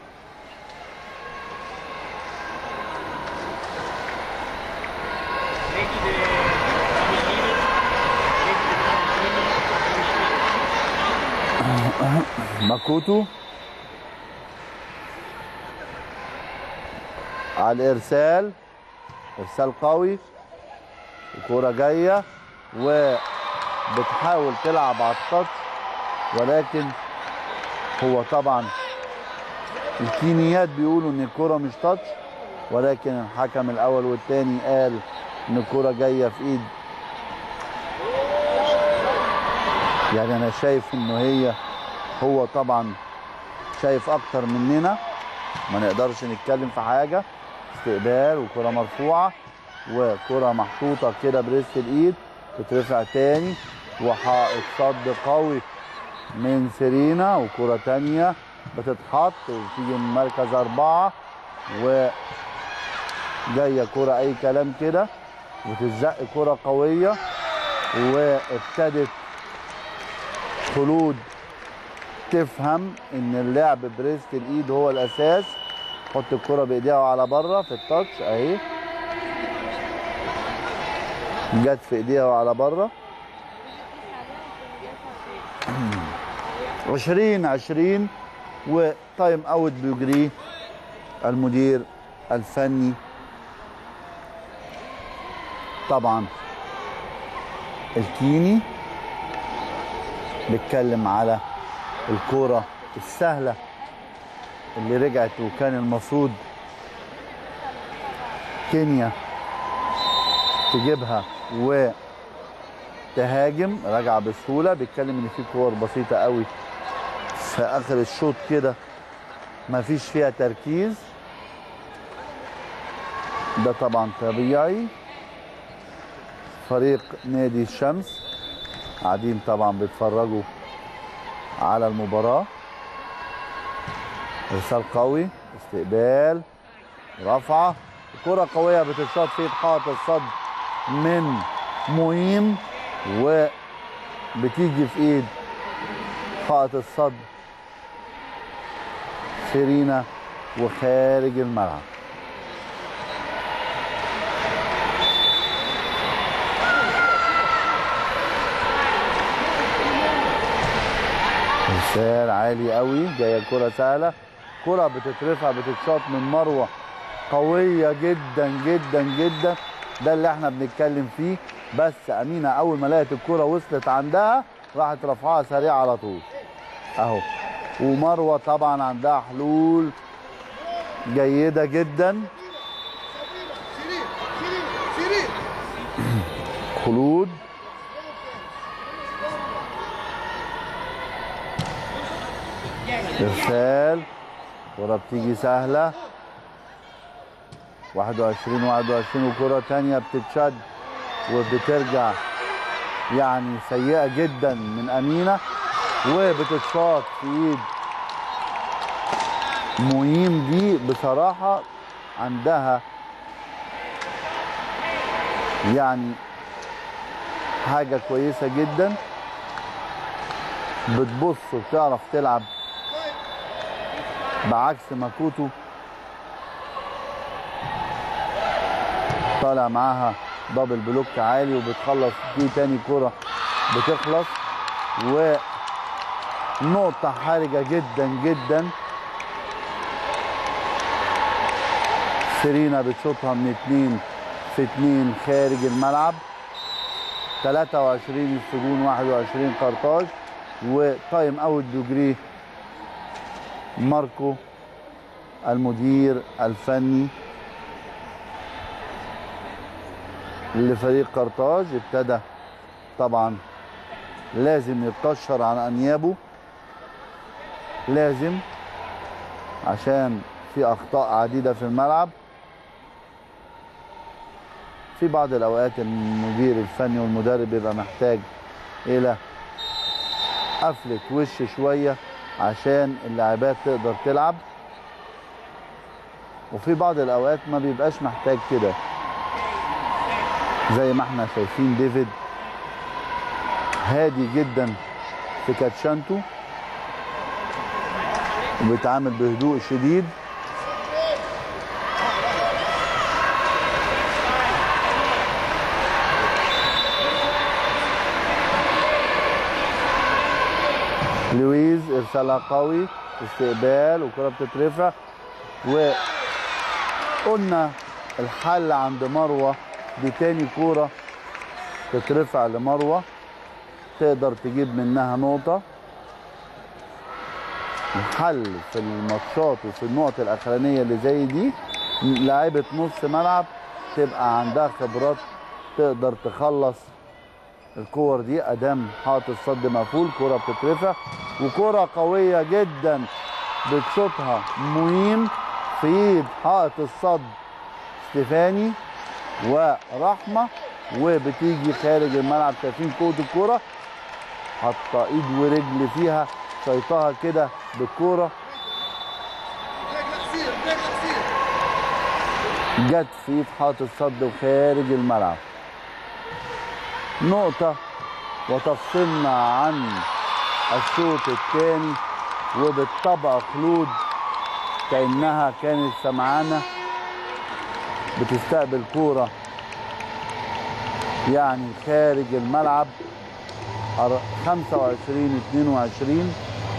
ماكوتو على الارسال ارسال قوي الكوره جايه وبتحاول تلعب على التاتش ولكن هو طبعا الكينيات بيقولوا ان الكوره مش تاتش ولكن الحكم الاول والثاني قال ان الكوره جايه في ايد يعني انا شايف انه هي هو طبعا شايف اكتر مننا ما نقدرش نتكلم في حاجه استقبال وكره مرفوعه وكره محطوطه كده بريست الايد تترفع تاني وحائط صد قوي من سيرينا وكره تانيه بتتحط وتيجي من مركز اربعه و جايه كره اي كلام كده وتزق كره قويه وابتدت خلود تفهم ان اللعب بريست الايد هو الاساس حط الكره بايديها وعلى بره في التاتش اهي جت في ايديها وعلى بره 20 20 وتايم اوت بيجريه المدير الفني طبعا الكيني بيتكلم على الكوره السهله اللي رجعت وكان المفروض كينيا تجيبها وتهاجم رجع بسهوله بيتكلم ان في كور بسيطه قوي في اخر الشوط كده ما فيش فيها تركيز ده طبعا طبيعي فريق نادي الشمس قاعدين طبعا بيتفرجوا على المباراة ارسال قوي استقبال رفعة كرة قوية بتتشاط في حائط الصد من مهيم وبتيجي في ايد حائط الصد سيرينا وخارج الملعب ارسال عالي قوي جايه الكره سهله كره بتترفع بتتشاط من مروه قويه جدا جدا جدا ده اللي احنا بنتكلم فيه بس امينه اول ما لقت الكره وصلت عندها راحت رفعها سريع على طول اهو ومروه طبعا عندها حلول جيده جدا خلود ارسال كرة بتيجي سهلة 21 21 وكرة تانية بتتشد وبترجع يعني سيئة جدا من أمينة وبتتشاط في إيد مهيم دي بصراحة عندها يعني حاجة كويسة جدا بتبص وبتعرف تلعب بعكس ماكوتو طالع معاها دبل بلوك عالي وبتخلص دي تاني كرة بتخلص ونقطة حرجة جدا جدا سيرينا بتشوطها من اتنين في اتنين خارج الملعب 23 السجون 21 قرطاج وتايم اوت دوجري ماركو المدير الفني لفريق قرطاج ابتدى طبعا لازم يتكشر عن انيابه لازم عشان في اخطاء عديده في الملعب في بعض الاوقات المدير الفني والمدرب بيبقى محتاج الى قفله وش شويه عشان اللاعبات تقدر تلعب وفي بعض الاوقات ما بيبقاش محتاج كده زي ما احنا شايفين ديفيد هادي جدا في كاتشانتو وبيتعامل بهدوء شديد لويز ارسالها قوي استقبال وكره بتترفع وقلنا الحل عند مروه دي تاني كوره تترفع لمروه تقدر تجيب منها نقطه الحل في الماتشات وفي النقط الاخرانيه اللي زي دي لاعيبه نص ملعب تبقى عندها خبرات تقدر تخلص الكور دي ادام حاطط الصد مقفول كرة بتترفع وكرة قوية جدا بتشوطها مهيم في ايد حائط الصد ستيفاني ورحمة وبتيجي خارج الملعب شايفين قوة الكرة حاطة ايد ورجل فيها شيطها كده بالكرة جت في ايد حائط الصد وخارج الملعب نقطة وتفصلنا عن الشوط الثاني وبالطبع خلود كأنها كانت سمعانة بتستقبل كورة يعني خارج الملعب 25 22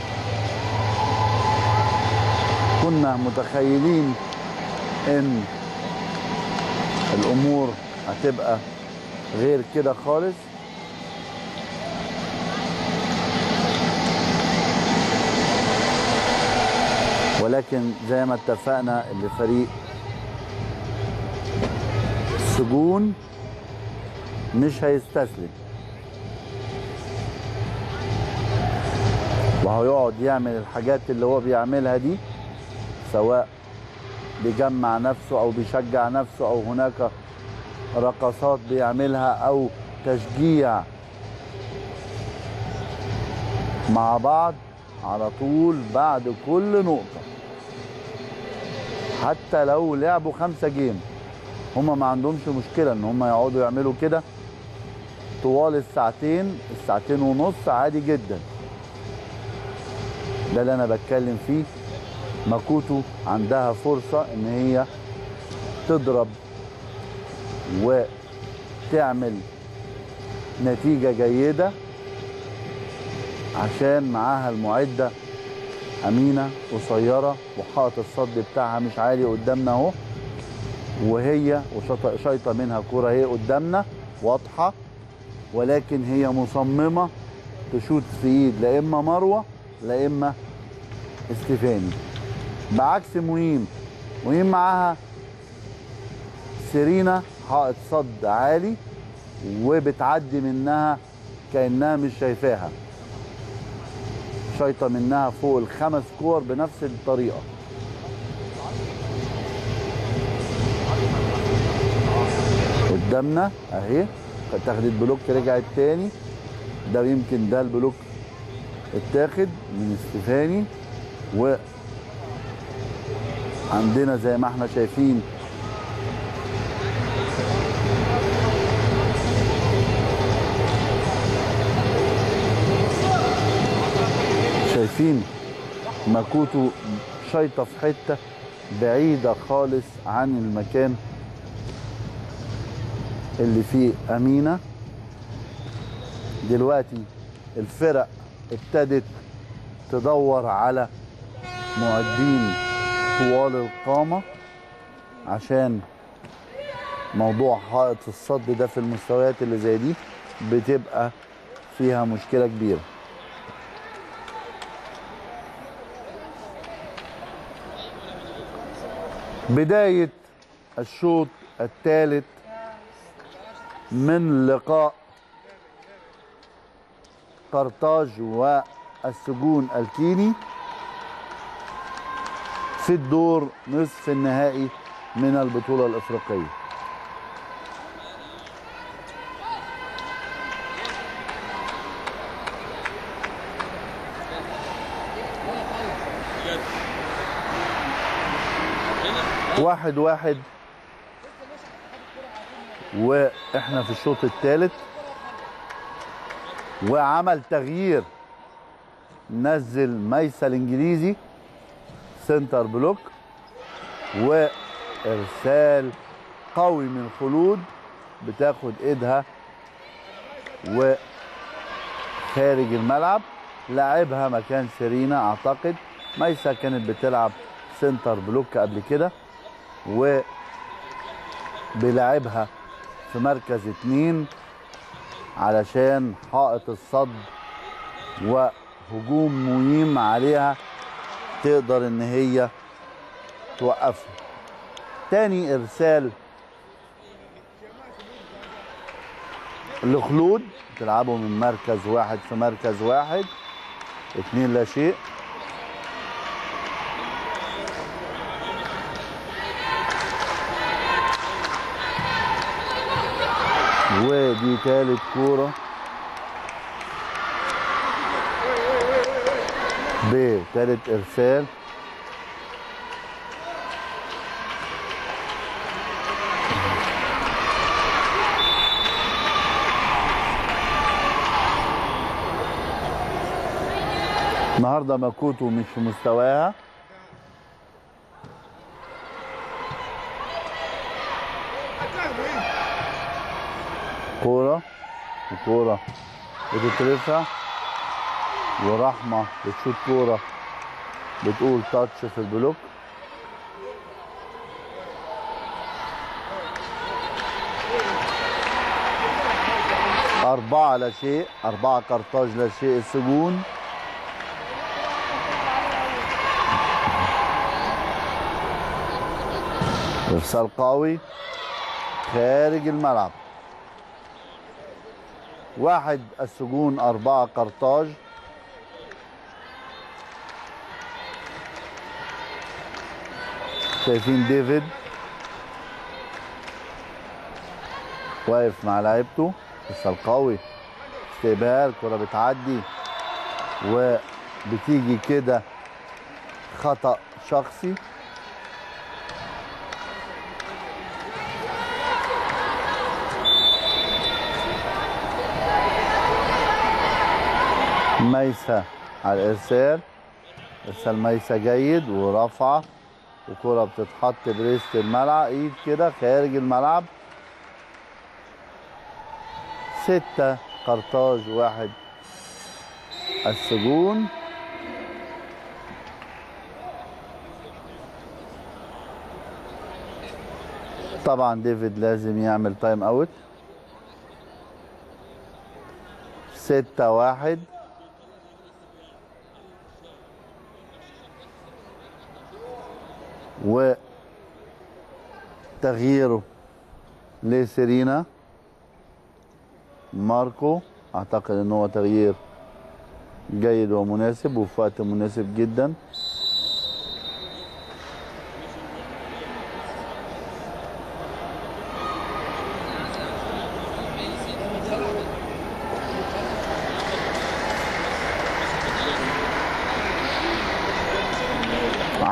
كنا متخيلين ان الامور هتبقى غير كده خالص ولكن زي ما اتفقنا اللي فريق السجون مش هيستسلم وهيقعد يعمل الحاجات اللي هو بيعملها دي سواء بيجمع نفسه او بيشجع نفسه او هناك رقصات بيعملها او تشجيع مع بعض على طول بعد كل نقطة حتى لو لعبوا خمسة جيم هما ما عندهمش مشكلة ان هما يقعدوا يعملوا كده طوال الساعتين الساعتين ونص عادي جدا ده اللي انا بتكلم فيه ماكوتو عندها فرصة ان هي تضرب وتعمل نتيجة جيدة عشان معاها المعدة أمينة قصيرة وحاط الصد بتاعها مش عالي قدامنا أهو وهي وشايطة منها كرة هي قدامنا واضحة ولكن هي مصممة تشوت في ايد لا اما مروة لا اما استيفاني بعكس مهيم مهيم معاها سيرينا حائط صد عالي وبتعدي منها كانها مش شايفاها شايطه منها فوق الخمس كور بنفس الطريقه قدامنا اهي اتاخدت بلوك رجعت تاني ده يمكن ده البلوك اتاخد من استفاني و عندنا زي ما احنا شايفين شايفين ماكوتو شايطه في حته بعيده خالص عن المكان اللي فيه امينه دلوقتي الفرق ابتدت تدور على معدين طوال القامه عشان موضوع حائط الصد ده في المستويات اللي زي دي بتبقى فيها مشكله كبيره بداية الشوط الثالث من لقاء قرطاج والسجون الكيني في الدور نصف النهائي من البطولة الإفريقية واحد واحد واحنا في الشوط الثالث وعمل تغيير نزل ميسا الانجليزي سنتر بلوك وارسال قوي من خلود بتاخد ايدها وخارج الملعب لعبها مكان سيرينا اعتقد ميسا كانت بتلعب سنتر بلوك قبل كده و بيلعبها في مركز اتنين علشان حائط الصد وهجوم مهيم عليها تقدر ان هي توقفها تاني ارسال لخلود تلعبوا من مركز واحد في مركز واحد اتنين لا شيء ودي تالت كورة بتالت ارسال النهارده ماكوتو مش في مستواها كورة وكورة بتترفع ورحمة بتشوط كورة بتقول تاتش في البلوك أربعة لا شيء أربعة قرطاج لا شيء السجون إرسال قوي خارج الملعب واحد السجون أربعة قرطاج شايفين ديفيد واقف مع لعيبته لسه القوي استقبال كرة بتعدي وبتيجي كده خطأ شخصي ميسة على الارسال ارسال ميسة جيد ورفعه وكرة بتتحط بريست الملعب ايد كده خارج الملعب ستة قرطاج واحد السجون طبعا ديفيد لازم يعمل تايم اوت ستة واحد وتغييره لسيرينا ماركو اعتقد ان هو تغيير جيد ومناسب وفي وقت مناسب جدا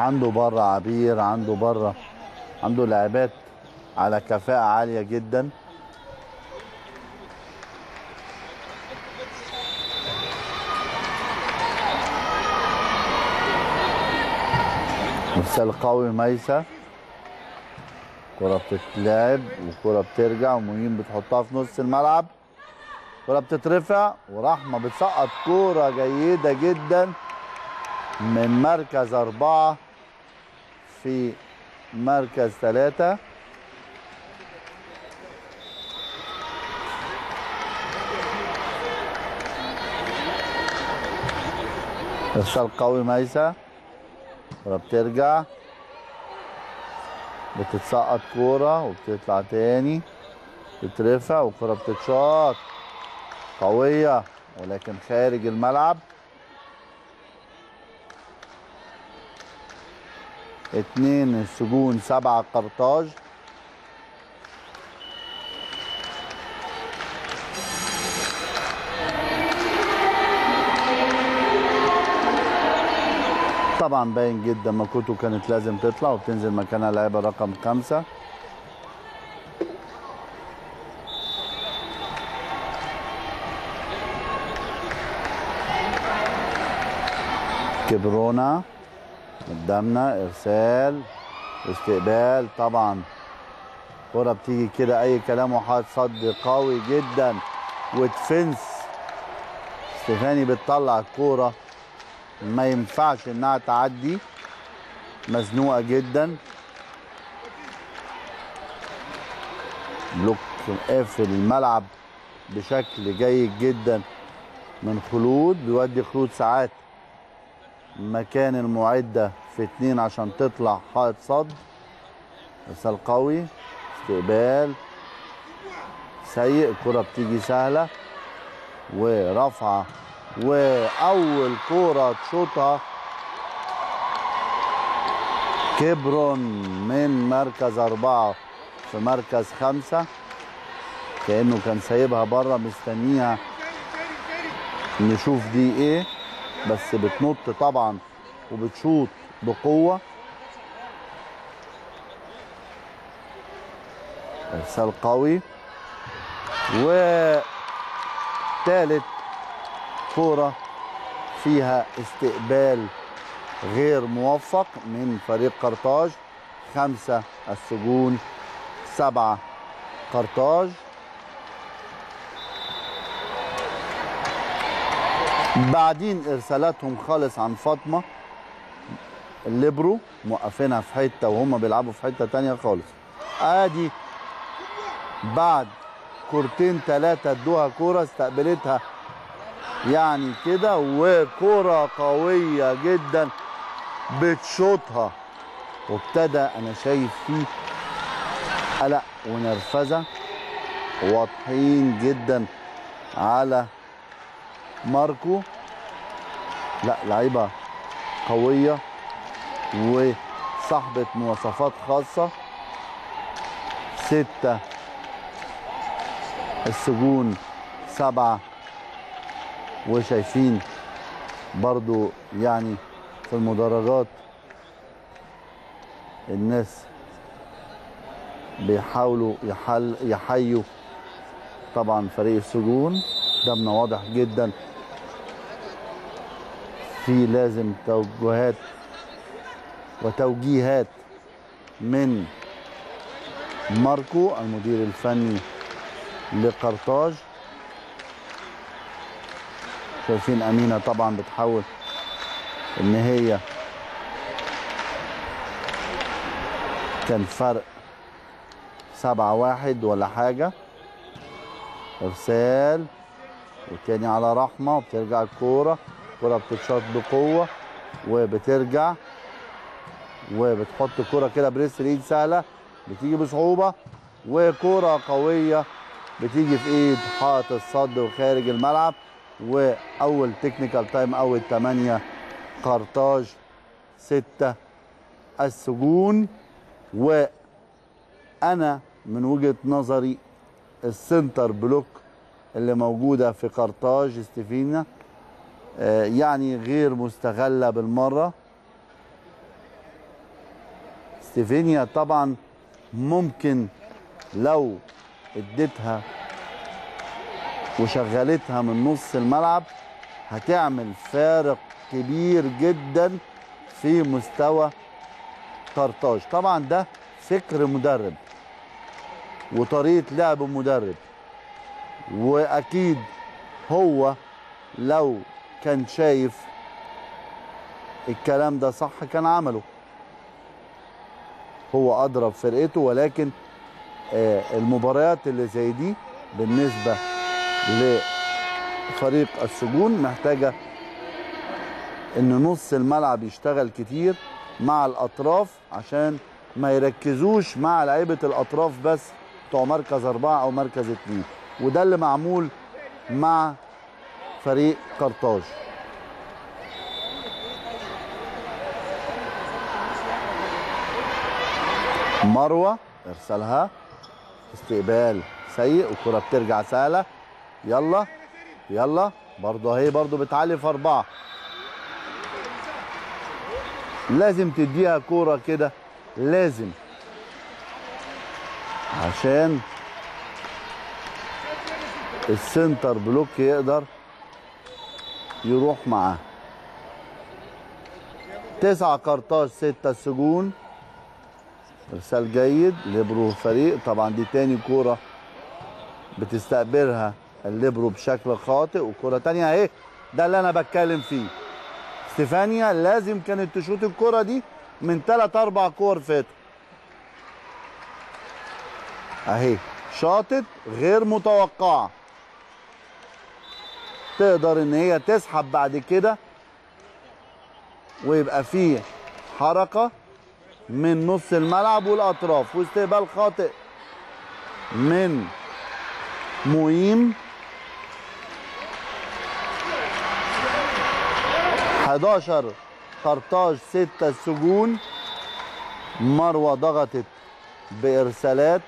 عنده بره عبير عنده بره عنده لعبات على كفاءة عالية جدا مثال قوي ميسة كرة بتتلعب وكرة بترجع ومهين بتحطها في نص الملعب كرة بتترفع ورحمة بتسقط كرة جيدة جدا من مركز أربعة في مركز ثلاثة إرسال قوي ميسة كرة بترجع بتتسقط كورة وبتطلع تاني تترفع والكرة بتتشاط قوية ولكن خارج الملعب اتنين السجون سبعة قرطاج طبعا باين جدا ماكوتو كانت لازم تطلع وبتنزل مكانها لاعبة رقم خمسة كبرونا قدامنا ارسال استقبال طبعا كرة بتيجي كده اي كلام وحاط صد قوي جدا ودفنس ستيفاني بتطلع الكوره ما ينفعش انها تعدي مزنوقه جدا بلوك قافل الملعب بشكل جيد جدا من خلود بيودي خلود ساعات مكان المعدة في اتنين عشان تطلع حائط صد ارسال قوي استقبال سيء الكرة بتيجي سهلة ورفعة واول كوره تشوطها كبرون من مركز اربعه في مركز خمسه كانه كان سايبها بره مستنيها نشوف دي ايه بس بتنط طبعا وبتشوط بقوه ارسال قوي وثالث كورة فيها استقبال غير موفق من فريق قرطاج خمسة السجون سبعة قرطاج بعدين ارسالاتهم خالص عن فاطمة الليبرو موقفينها في حتة وهم بيلعبوا في حتة تانية خالص ادي بعد كورتين ثلاثة ادوها كورة استقبلتها يعني كده وكرة قوية جدا بتشوطها وابتدى انا شايف فيه قلق ونرفزة واضحين جدا على ماركو لا لعيبة قوية وصاحبة مواصفات خاصة ستة السجون سبعة وشايفين برضو يعني في المدرجات الناس بيحاولوا يحل يحيوا طبعا فريق السجون قدامنا واضح جدا في لازم توجهات وتوجيهات من ماركو المدير الفني لقرطاج شايفين امينه طبعا بتحاول ان هي كان فرق سبعة واحد ولا حاجة ارسال والتاني على رحمة وبترجع الكورة الكورة بتتشاط بقوة وبترجع وبتحط الكورة كده بريس الايد سهلة بتيجي بصعوبة وكورة قوية بتيجي في ايد حائط الصد وخارج الملعب واول تكنيكال تايم اول 8 قرطاج 6 السجون وانا من وجهه نظري السنتر بلوك اللي موجوده في قرطاج ستيفينا آه، يعني غير مستغله بالمره ستيفينيا طبعا ممكن لو اديتها وشغلتها من نص الملعب هتعمل فارق كبير جدا في مستوى طرطاش طبعا ده فكر مدرب وطريقه لعب مدرب واكيد هو لو كان شايف الكلام ده صح كان عمله هو اضرب فرقته ولكن آه، المباريات اللي زي دي بالنسبه لفريق السجون محتاجه ان نص الملعب يشتغل كتير مع الاطراف عشان ما يركزوش مع لعيبه الاطراف بس بتوع مركز اربعه او مركز اتنين وده اللي معمول مع فريق قرطاج مروه ارسلها استقبال سيء والكره بترجع سهله يلا يلا برضه اهي برضه بتعلي في اربعه لازم تديها كوره كده لازم عشان السنتر بلوك يقدر يروح معاه تسعة قرطاج ستة السجون ارسال جيد ليبرو فريق طبعا دي تاني كوره بتستقبلها الليبرو بشكل خاطئ وكوره تانية اهي ده اللي انا بتكلم فيه ستيفانيا لازم كانت تشوط الكوره دي من ثلاث اربع كور فاتوا اهي شاطت غير متوقعه تقدر ان هي تسحب بعد كده ويبقى فيه حركه من نص الملعب والاطراف واستقبال خاطئ من مهيم 11 قرطاج 6 السجون مروه ضغطت بارسالات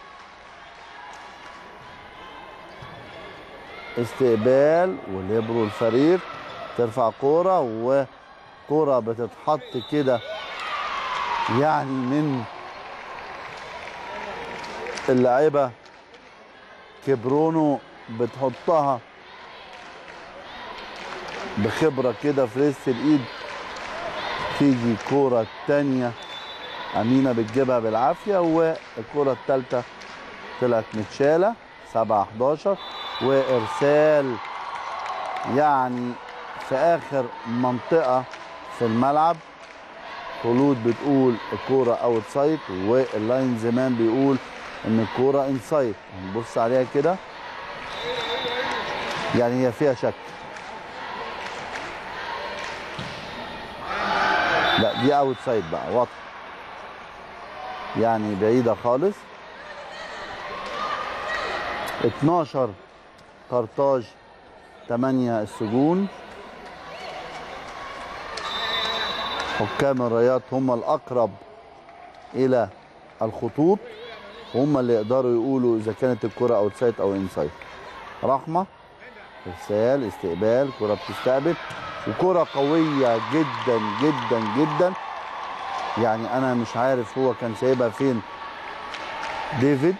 استقبال وليبرو الفريق ترفع كوره وكوره بتتحط كده يعني من اللاعبة كبرونو بتحطها بخبرة كده في ريست الإيد تيجي كورة تانية أمينة بتجيبها بالعافية والكورة التالتة طلعت متشالة 7 11 وإرسال يعني في آخر منطقة في الملعب خلود بتقول الكوره اوت سايد واللاين زمان بيقول ان الكوره انسايد هنبص عليها كده يعني هي فيها شك لا دي اوت سايد بقى واضحه يعني بعيده خالص 12 قرطاج 8 السجون حكام الرايات هم الاقرب الى الخطوط هم اللي يقدروا يقولوا اذا كانت الكره اوت سايد او انسايد رحمه ارسال استقبال كره بتستقبل وكره قويه جدا جدا جدا يعني انا مش عارف هو كان سايبها فين ديفيد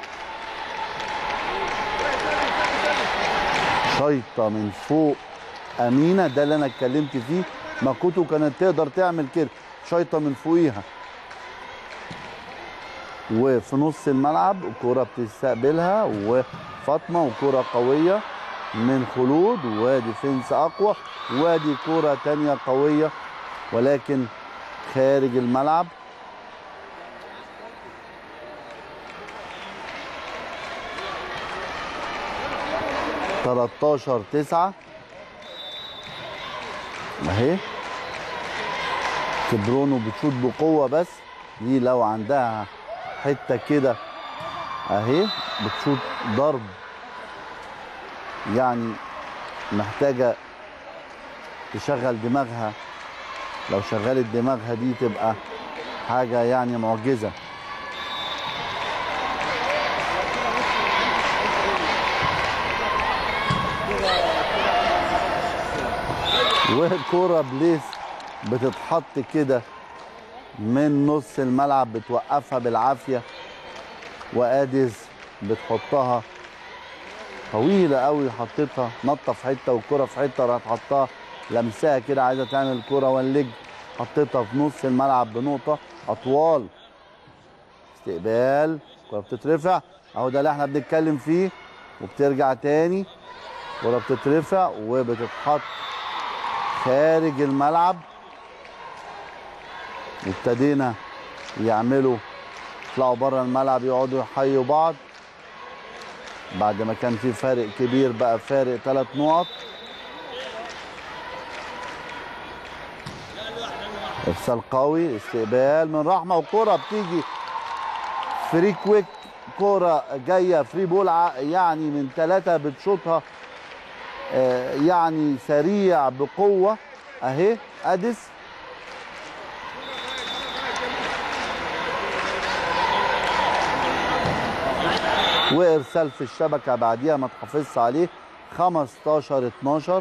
شيطه من فوق امينه ده اللي انا اتكلمت فيه ماكوتو كانت تقدر تعمل كده شيطه من فوقيها وفي نص الملعب الكوره بتستقبلها وفاطمه وكوره قويه من خلود وديفنس اقوى وادي كوره تانية قويه ولكن خارج الملعب تلاتاشر تسعة اهي كبرونو بتشوط بقوه بس دي لو عندها حته كده اهي بتشوط ضرب يعني محتاجه تشغل دماغها لو شغلت دماغها دي تبقى حاجه يعني معجزه وكرة بليس بتتحط كده من نص الملعب بتوقفها بالعافيه وادز بتحطها طويله قوي حطيتها نطه في حته والكره في حته راحت حطها لمساها كده عايزه تعمل كره ونلج حطيتها في نص الملعب بنقطه اطوال استقبال كره بتترفع اهو ده اللي احنا بنتكلم فيه وبترجع تاني كره بتترفع وبتتحط خارج الملعب ابتدينا يعملوا يطلعوا بره الملعب يقعدوا يحيوا بعض بعد ما كان في فارق كبير بقى فارق ثلاث نقط ارسال قوي استقبال من رحمه وكره بتيجي فري كويك كرة جاية فري بول ع- يعني من ثلاثة بتشوطها آه، يعني سريع بقوة اهي ادس وارسال في الشبكة بعديها ما تحافظش عليه 15 12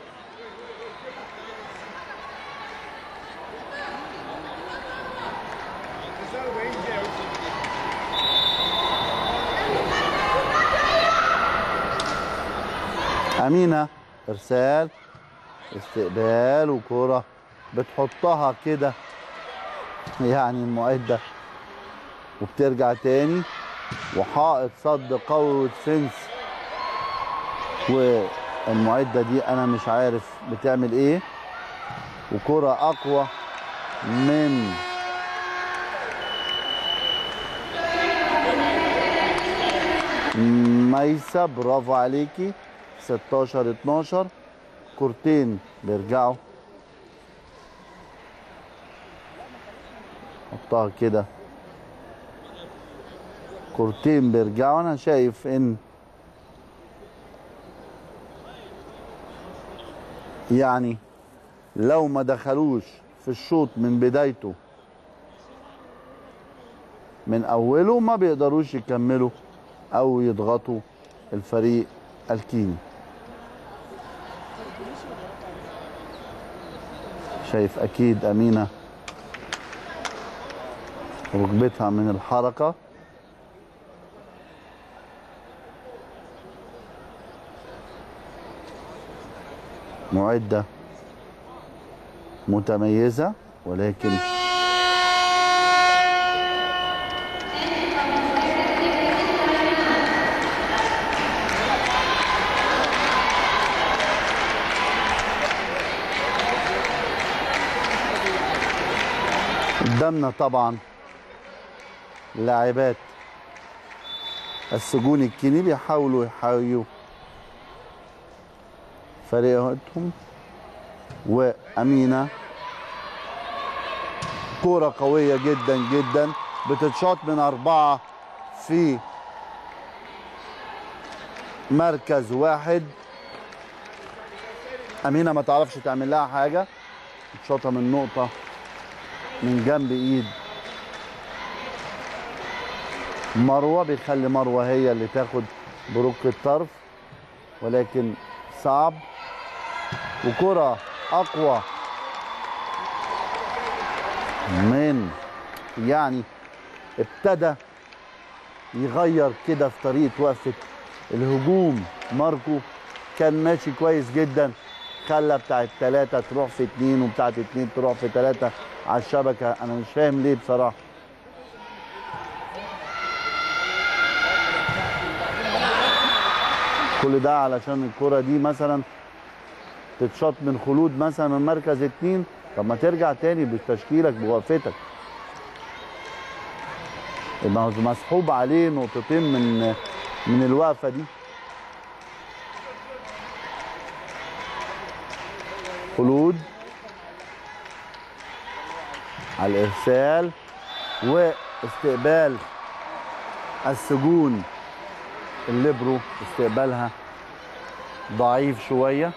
49 دقيقة أمينة إرسال استقبال وكرة بتحطها كده يعني المعدة وبترجع تاني وحائط صد قوي وديفنس والمعدة دي أنا مش عارف بتعمل إيه وكرة أقوى من ميسة برافو عليكي 16 12 كورتين بيرجعوا حطها كده كورتين بيرجعوا انا شايف ان يعني لو ما دخلوش في الشوط من بدايته من اوله ما بيقدروش يكملوا او يضغطوا الفريق الكيني شايف اكيد امينه ركبتها من الحركه معده متميزه ولكن قدامنا طبعا لاعبات السجون الكيني بيحاولوا يحايوا فريقهم وأمينة كورة قوية جدا جدا بتتشاط من أربعة في مركز واحد أمينة ما تعرفش تعمل لها حاجة بتشاطها من نقطة من جنب ايد مروه بيخلي مروه هي اللي تاخد برك الطرف ولكن صعب وكره اقوى من يعني ابتدى يغير كده في طريقه وقفه الهجوم ماركو كان ماشي كويس جدا خلى بتاعت ثلاثة تروح في اتنين وبتاعت اتنين تروح في ثلاثة على الشبكة أنا مش فاهم ليه بصراحة كل ده علشان الكرة دي مثلا تتشاط من خلود مثلا من مركز اتنين طب ما ترجع تاني بتشكيلك بوقفتك يبقى مسحوب عليه نقطتين من من الوقفة دي خلود على الارسال واستقبال السجون الليبرو استقبالها ضعيف شويه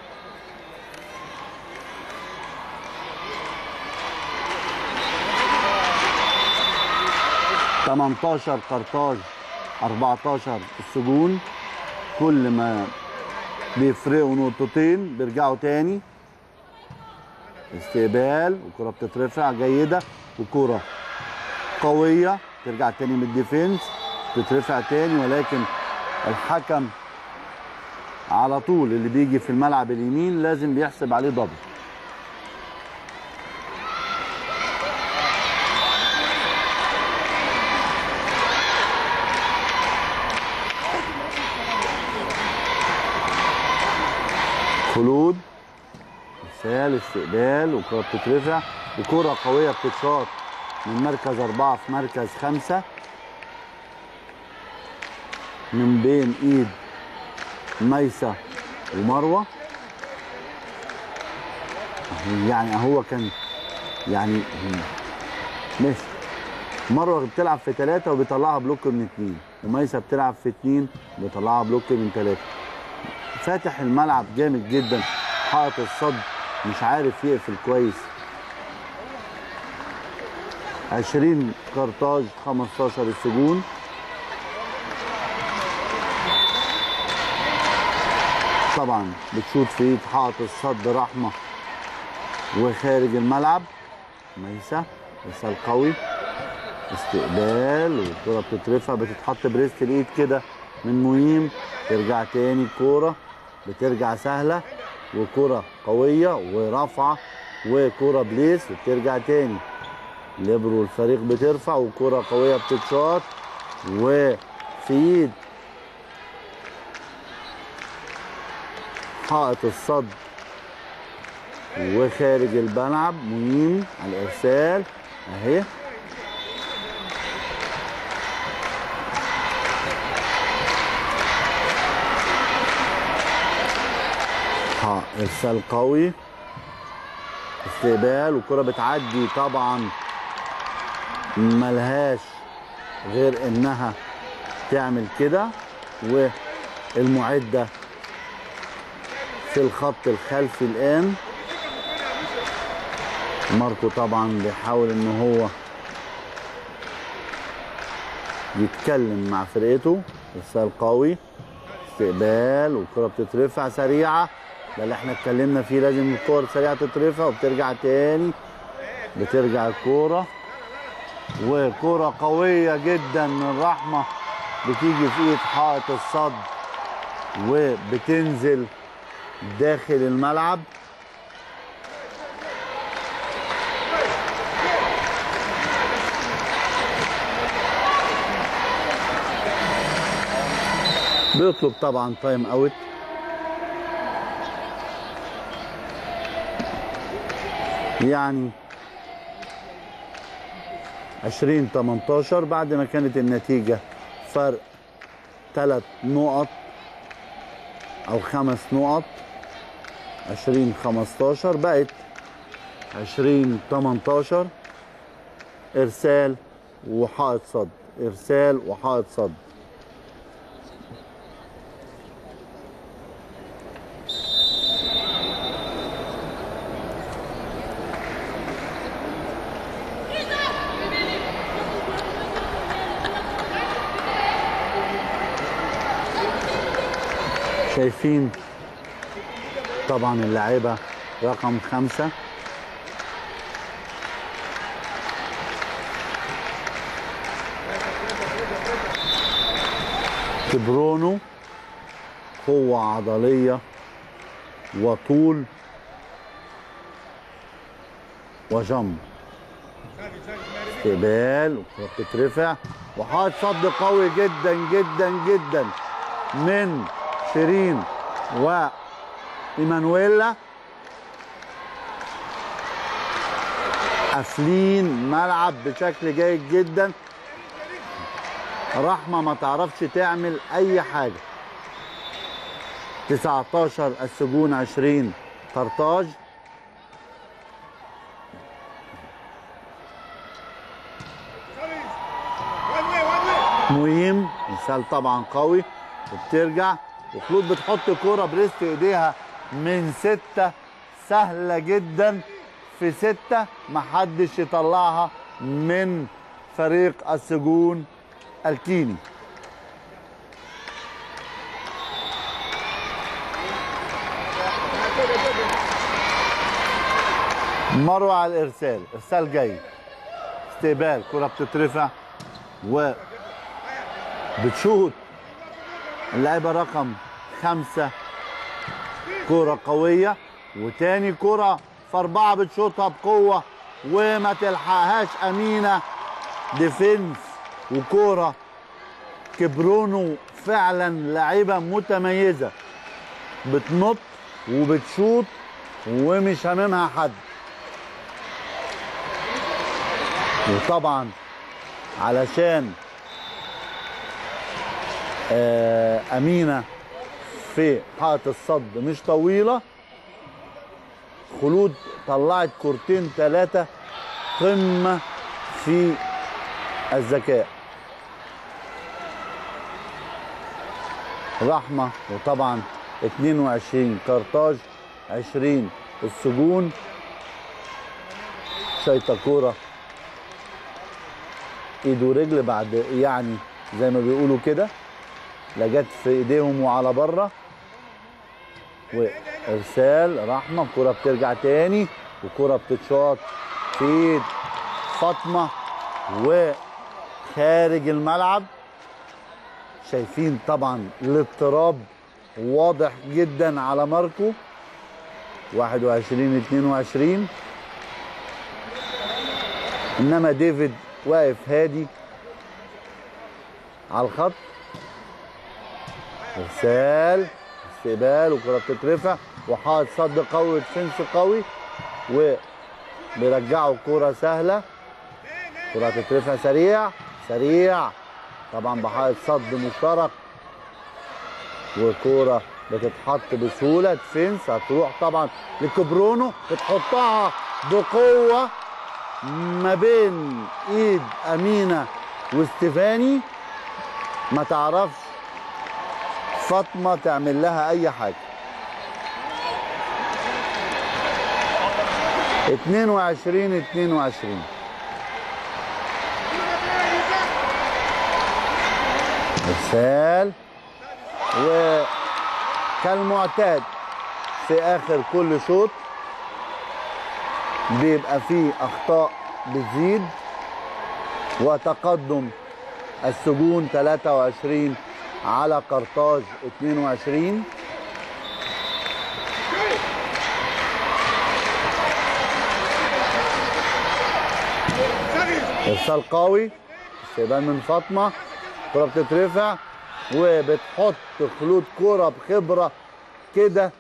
تمنتاشر قرطاج 14 السجون كل ما بيفرقوا نقطتين بيرجعوا تاني استقبال والكرة بتترفع جيدة وكرة قوية ترجع تاني من الديفنس تترفع تاني ولكن الحكم على طول اللي بيجي في الملعب اليمين لازم بيحسب عليه ضرب خلود ارسال استقبال وكره بتترفع وكره قويه بتتشاط من مركز اربعه في مركز خمسه من بين ايد ميسة ومروه يعني هو كان يعني ماشي مروه بتلعب في ثلاثه وبيطلعها بلوك من اثنين وميسة بتلعب في اثنين وبيطلعها بلوك من ثلاثه فاتح الملعب جامد جدا حاطط الصد مش عارف يقفل كويس 20 كارتاج 15 السجون طبعا بتشوط في ايد حاطط الصد رحمه وخارج الملعب ميسة ارسال قوي استقبال والكرة بتترفع بتتحط بريست الايد كده من مهيم ترجع تاني الكورة بترجع سهلة وكرة قوية ورفعة وكرة بليس وبترجع تاني ليبرو الفريق بترفع وكرة قوية بتتشاط وفي ايد حائط الصد وخارج الملعب مهيم على الارسال اهي ها ارسال قوي استقبال والكره بتعدي طبعا ملهاش غير انها تعمل كده والمعده في الخط الخلفي الان ماركو طبعا بيحاول ان هو يتكلم مع فرقته ارسال قوي استقبال والكره بتترفع سريعه ده اللي احنا اتكلمنا فيه لازم الكور سريعه تترفع وبترجع تاني بترجع الكوره وكوره قويه جدا من رحمه بتيجي في ايد حائط الصد وبتنزل داخل الملعب بيطلب طبعا تايم اوت يعني 20 18 بعد ما كانت النتيجة فرق ثلاث نقط أو خمس نقط 20 15 بقت 20 18 إرسال وحائط صد إرسال وحائط صد شايفين طبعا اللاعبة رقم خمسة كبرونو قوة عضلية وطول وجنب استقبال بتترفع وحاط صد قوي جدا جدا جدا من شيرين وايمانويلا قافلين ملعب بشكل جيد جدا رحمه ما تعرفش تعمل اي حاجه 19 السجون 20 قرطاج مهم مثال طبعا قوي وبترجع وخلود بتحط كوره بريست ايديها من ستة سهلة جدا في ستة محدش يطلعها من فريق السجون الكيني مروة على الارسال ارسال جيد واستقبال كرة بتترفع و بتشوط اللاعبة رقم خمسة كرة قوية وتاني كرة في أربعة بتشوطها بقوة وما تلحقهاش أمينة ديفنس وكرة كبرونو فعلا لاعبة متميزة بتنط وبتشوط ومش هاممها حد وطبعا علشان آه، أمينة في حائط الصد مش طويلة خلود طلعت كورتين ثلاثة قمة في الذكاء رحمة وطبعا 22 كارتاج 20 السجون شايطة كورة ايد ورجل بعد يعني زي ما بيقولوا كده لا جت في ايديهم وعلى بره وارسال رحمه الكره بترجع تاني وكره بتتشاط في ايد فاطمه وخارج الملعب شايفين طبعا الاضطراب واضح جدا على ماركو 21 22 انما ديفيد واقف هادي على الخط ارسال استقبال وكره بتترفع وحائط صد قوي وديفنس قوي وبيرجعوا كرة سهلة كرة تترفع سريع سريع طبعا بحائط صد مشترك وكرة بتتحط بسهولة ديفنس هتروح طبعا لكبرونو بتحطها بقوة ما بين ايد امينة وستيفاني ما تعرفش فاطمه تعمل لها اي حاجه 22 22 ارسال وكالمعتاد في اخر كل شوط بيبقى فيه اخطاء بتزيد وتقدم السجون 23 على قرطاج 22 ارسال قوي استقبال من فاطمه كره بتترفع وبتحط خلود كوره بخبره كده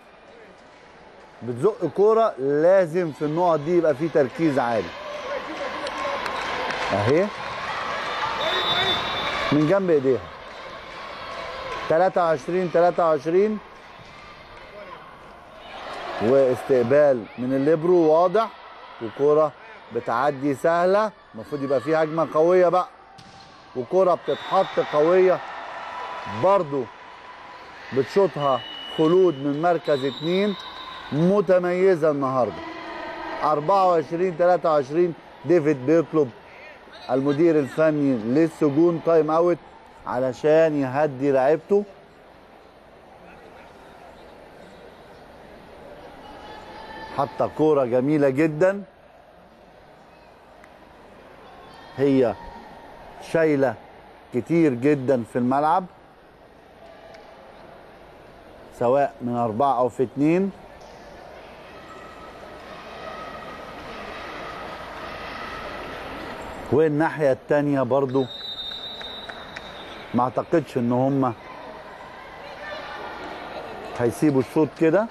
بتزق كوره لازم في النقط دي يبقى في تركيز عالي اهي من جنب ايديها 23 23 واستقبال من الليبرو واضح وكرة بتعدي سهلة المفروض يبقى فيها هجمة قوية بقى وكرة بتتحط قوية برضو بتشوطها خلود من مركز اتنين متميزة النهاردة 24 23 ديفيد بيطلب المدير الفني للسجون تايم اوت علشان يهدي لعيبته حتى كورة جميلة جدا هي شايلة كتير جدا في الملعب سواء من أربعة أو في اتنين والناحية التانية برضو ما اعتقدش ان هم هيسيبوا الشوط كده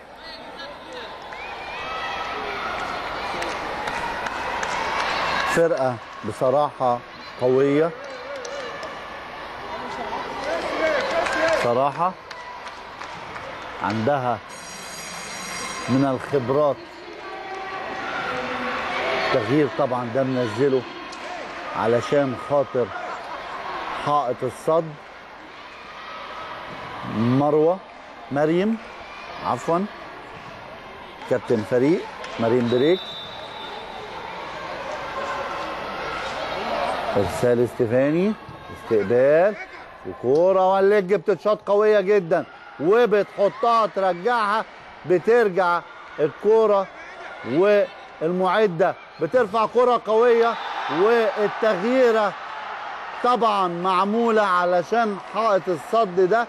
فرقة بصراحة قوية صراحة عندها من الخبرات تغيير طبعا ده منزله علشان خاطر حائط الصد مروه مريم عفوا كابتن فريق مريم بريك ارسال استفاني استقبال وكوره والليج بتتشاط قويه جدا وبتحطها ترجعها بترجع الكوره والمعده بترفع كره قويه والتغييره طبعا معموله علشان حائط الصد ده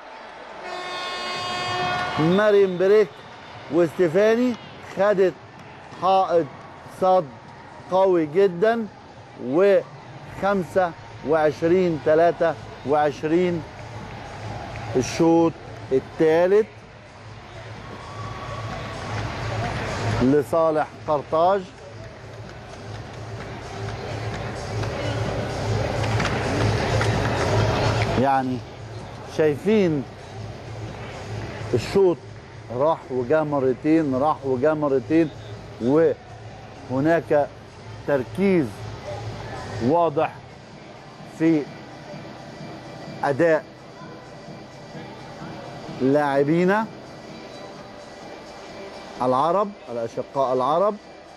مريم بريك واستفاني خدت حائط صد قوي جدا و 25 23 الشوط الثالث لصالح قرطاج يعني شايفين الشوط راح وجا مرتين راح وجا مرتين وهناك تركيز واضح في اداء لاعبينا العرب الاشقاء العرب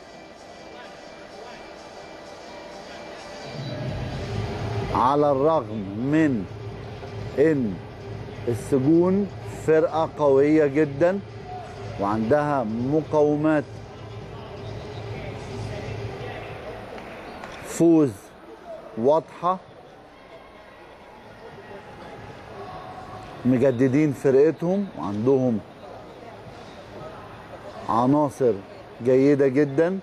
على الرغم من ان السجون فرقه قويه جدا وعندها مقومات فوز واضحه مجددين فرقتهم وعندهم عناصر جيده جدا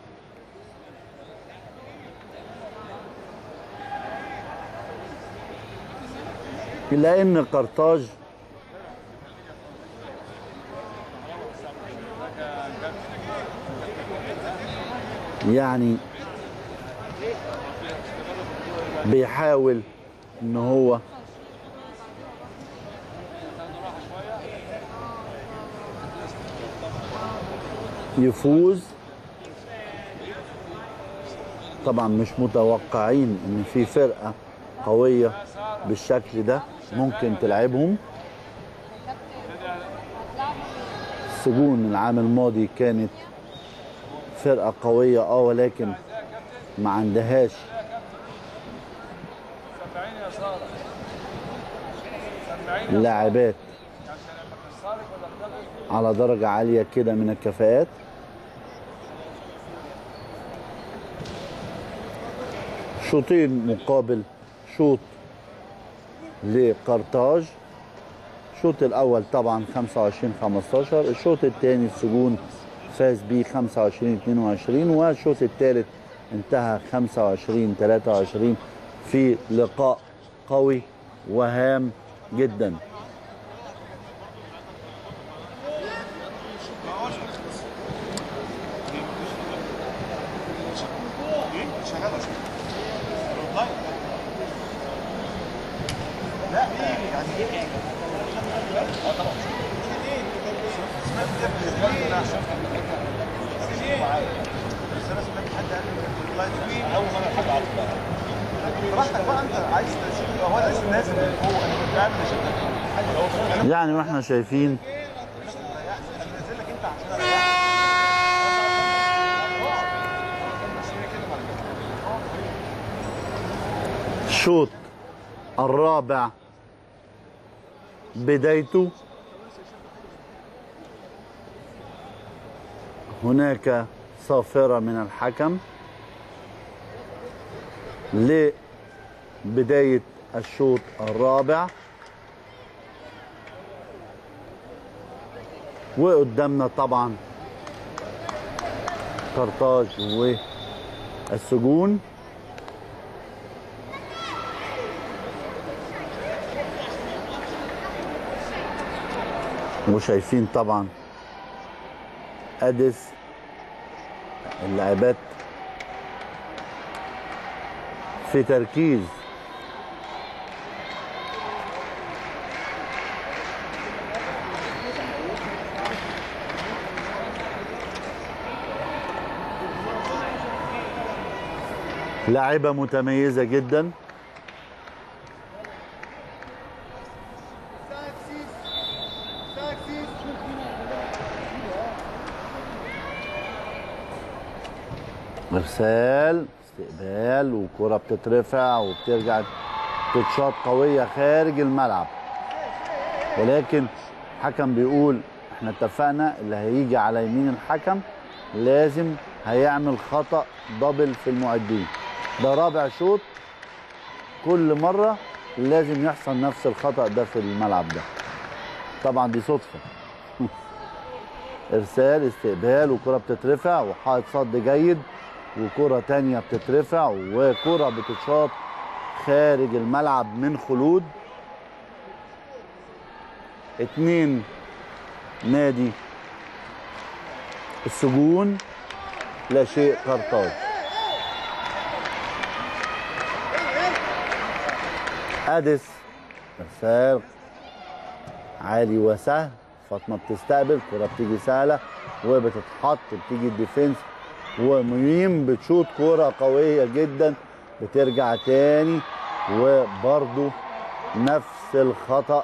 الا ان قرطاج يعني بيحاول ان هو يفوز طبعا مش متوقعين ان في فرقه قويه بالشكل ده ممكن تلعبهم السجون العام الماضي كانت فرقه قويه اه ولكن ما عندهاش لاعبات على درجة عالية كده من الكفاءات شوطين مقابل شوط لقرطاج الشوط الأول طبعا 25 15 الشوط الثاني السجون فاز بيه 25 22 والشوط الثالث انتهى 25 23 في لقاء قوي وهام جدا براحتك بقى انت عايز تشوف هو لازم نازل من فوق انا كنت قاعد مش يعني واحنا شايفين نازل لك انت عشان الشوط الرابع بدايته هناك صافرة من الحكم لبداية الشوط الرابع وقدامنا طبعا قرطاج والسجون وشايفين طبعا اديس اللاعبات في تركيز لاعبة متميزة جدا ارسال استقبال وكرة بتترفع وبترجع تتشاط قوية خارج الملعب ولكن الحكم بيقول احنا اتفقنا اللي هيجي على يمين الحكم لازم هيعمل خطأ دبل في المعدين ده رابع شوط كل مره لازم يحصل نفس الخطا ده في الملعب ده طبعا دي صدفه ارسال استقبال وكره بتترفع وحائط صد جيد وكره تانية بتترفع وكره بتتشاط خارج الملعب من خلود اتنين نادي السجون لا شيء قرطاج ادس ارسال عالي وسهل فاطمه بتستقبل كره بتيجي سهله وبتتحط بتيجي الديفنس وميم بتشوط كره قويه جدا بترجع تاني وبرضو نفس الخطأ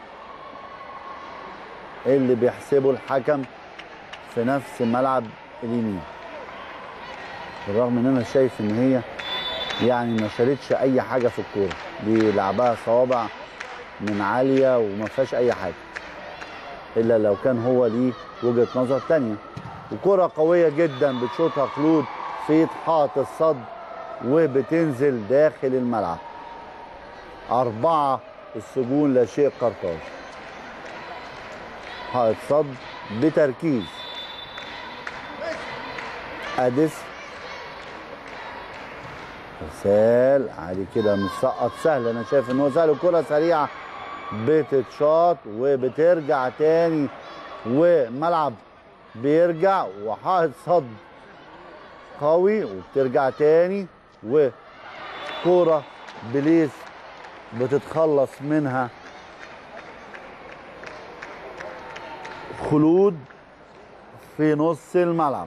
اللي بيحسبه الحكم في نفس ملعب اليمين بالرغم ان انا شايف ان هي يعني ما شالتش اي حاجه في الكوره دي لعبها صوابع من عاليه وما فيهاش اي حاجه الا لو كان هو ليه وجهه نظر تانية وكره قويه جدا بتشوطها خلود في حائط الصد وبتنزل داخل الملعب أربعة السجون لا شيء قرطاج حائط صد بتركيز أدس ارسال عادي كده مش سقط سهل انا شايف ان هو سهل الكره سريعه بتتشاط وبترجع تاني وملعب بيرجع وحائط صد قوي وبترجع تاني وكوره بليس بتتخلص منها خلود في نص الملعب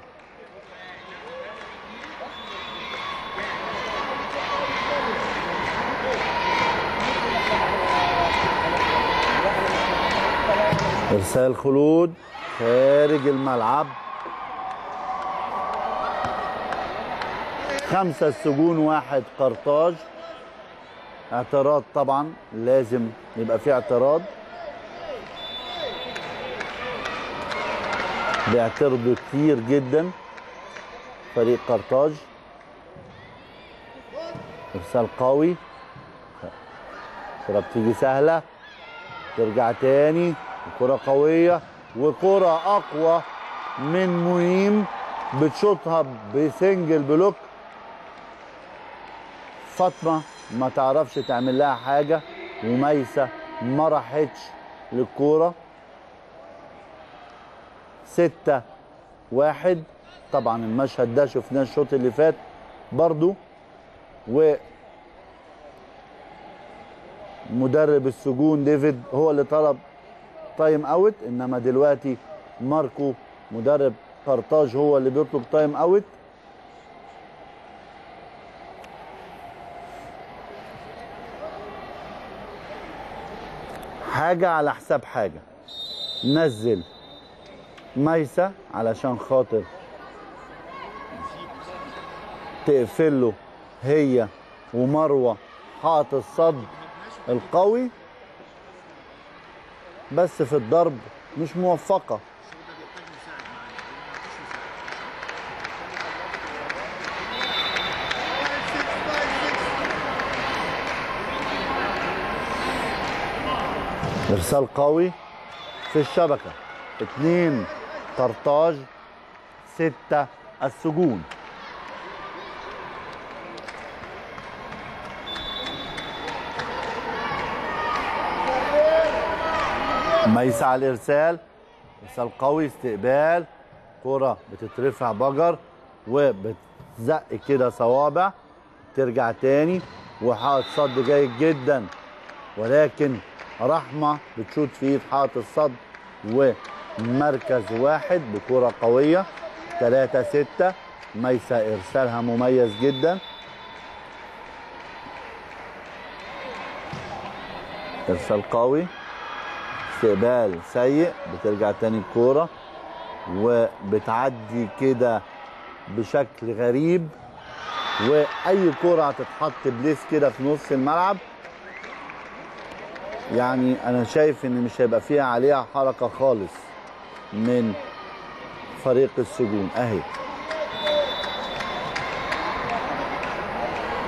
ارسال خلود خارج الملعب خمسة السجون واحد قرطاج اعتراض طبعا لازم يبقى في اعتراض بيعترضوا كتير جدا فريق قرطاج ارسال قوي كرة بتيجي سهلة ترجع تاني كرة قوية وكرة أقوى من مهيم بتشوطها بسنجل بلوك فاطمة ما تعرفش تعمل لها حاجة وميسة ما راحتش للكورة ستة واحد طبعا المشهد ده شفناه الشوط اللي فات برضو و مدرب السجون ديفيد هو اللي طلب تايم اوت انما دلوقتي ماركو مدرب قرطاج هو اللي بيطلب تايم اوت حاجة على حساب حاجة نزل ميسة علشان خاطر تقفله هي ومروة حائط الصد القوي بس في الضرب مش موفقة ارسال قوي في الشبكة اتنين قرطاج ستة السجون ميسة على الارسال ارسال قوي استقبال كرة بتترفع بجر وبتزق كده صوابع ترجع تاني وحائط صد جيد جدا ولكن رحمة بتشوط في ايد حائط الصد ومركز واحد بكرة قوية ثلاثة ستة ميسة ارسالها مميز جدا ارسال قوي استقبال سيء بترجع تاني الكوره وبتعدي كده بشكل غريب واي كوره هتتحط بليس كده في نص الملعب يعني انا شايف ان مش هيبقى فيها عليها حركه خالص من فريق السجون اهي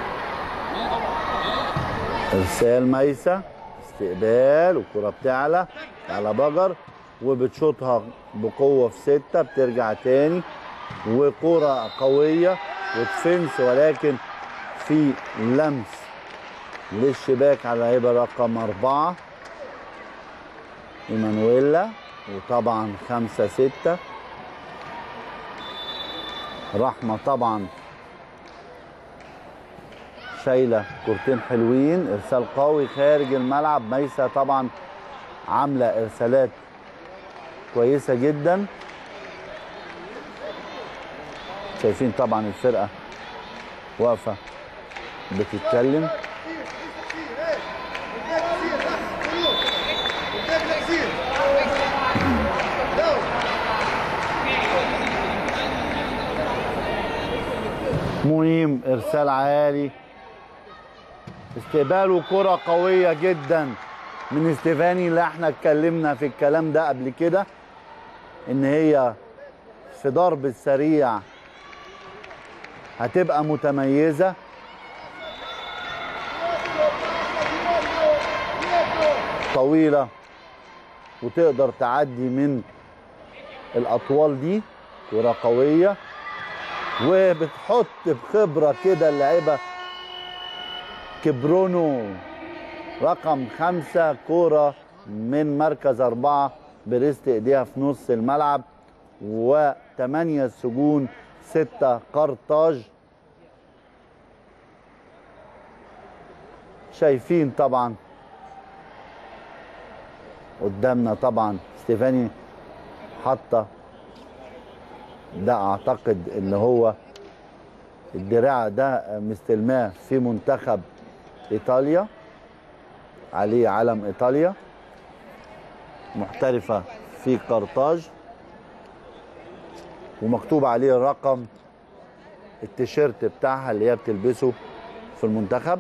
ارسال ميسة استقبال والكرة بتعلى على بجر وبتشوطها بقوة في ستة بترجع تاني وكرة قوية وتفنس ولكن في لمس للشباك على لعيبة رقم أربعة إيمانويلا وطبعا خمسة ستة رحمة طبعا شايلة كورتين حلوين إرسال قوي خارج الملعب ميسة طبعا عاملة إرسالات كويسة جدا شايفين طبعا الفرقة واقفة بتتكلم منيم ارسال عالي استقبال وكرة قوية جدا من استيفاني اللي احنا اتكلمنا في الكلام ده قبل كده ان هي في ضرب السريع هتبقى متميزة طويلة وتقدر تعدي من الأطوال دي كرة قوية وبتحط بخبرة كده اللعيبة كبرونو رقم خمسة كرة من مركز أربعة بريست إيديها في نص الملعب وثمانية سجون ستة قرطاج شايفين طبعا قدامنا طبعا ستيفاني حاطه ده اعتقد ان هو الدراع ده مستلماه في منتخب ايطاليا عليه علم ايطاليا محترفه في قرطاج ومكتوب عليه الرقم التيشيرت بتاعها اللي هي بتلبسه في المنتخب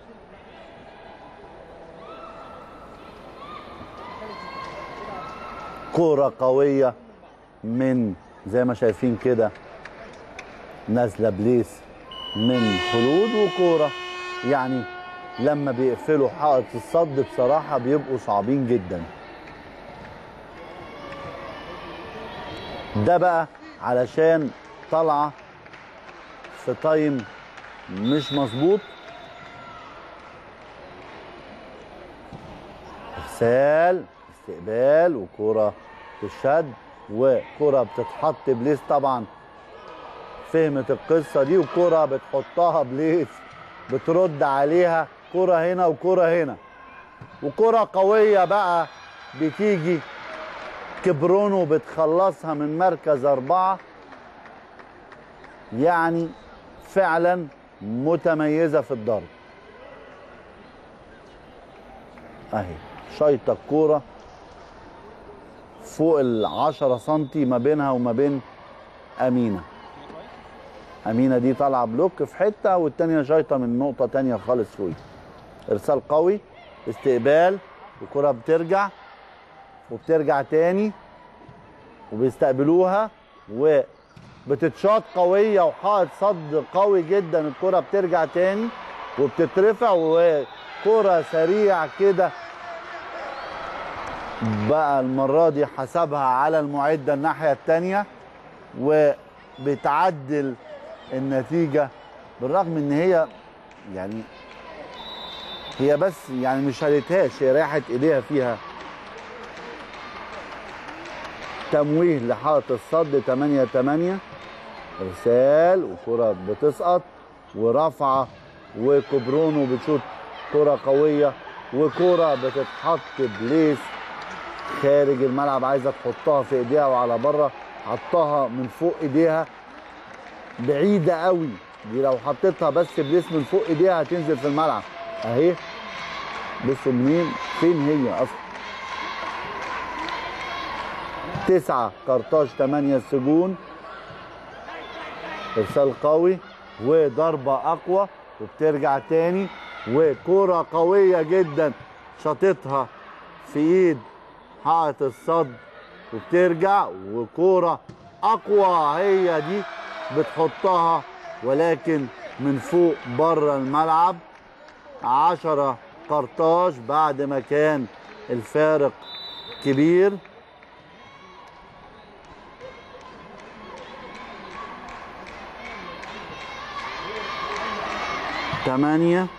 كورة قوية من زي ما شايفين كده نازلة بليس من خلود وكورة يعني لما بيقفلوا حائط الصد بصراحة بيبقوا صعبين جدا ده بقى علشان طالعة في تايم مش مظبوط ارسال استقبال وكرة تشد وكرة بتتحط بليس طبعا فهمت القصة دي وكرة بتحطها بليس بترد عليها كرة هنا وكرة هنا وكرة قوية بقى بتيجي كبرونو بتخلصها من مركز أربعة يعني فعلا متميزة في الضرب اهي شايطة الكورة فوق العشرة سنتي ما بينها وما بين أمينة أمينة دي طالعة بلوك في حتة والتانية شايطة من نقطة تانية خالص فوق إرسال قوي استقبال الكرة بترجع وبترجع تاني وبيستقبلوها وبتتشاط قوية وحائط صد قوي جدا الكرة بترجع تاني وبتترفع وكرة سريع كده بقى المرة دي حسبها على المعدة الناحية التانية وبتعدل النتيجة بالرغم ان هي يعني هي بس يعني مش شالتهاش هي راحت ايديها فيها تمويه لحائط الصد 8 8 ارسال وكرة بتسقط ورفعة وكوبرونو بتشوط كرة قوية وكرة بتتحط بليس خارج الملعب عايزة تحطها في ايديها وعلى بره حطها من فوق ايديها بعيدة قوي دي لو حطيتها بس بليس من فوق ايديها هتنزل في الملعب اهي بصوا منين فين هي اصلا تسعة قرطاج ثمانية سجون ارسال قوي وضربة اقوى وبترجع تاني وكرة قوية جدا شاطتها في ايد حائط الصد وبترجع وكرة اقوى هي دي بتحطها ولكن من فوق بره الملعب عشرة قرطاج بعد ما كان الفارق كبير ثمانية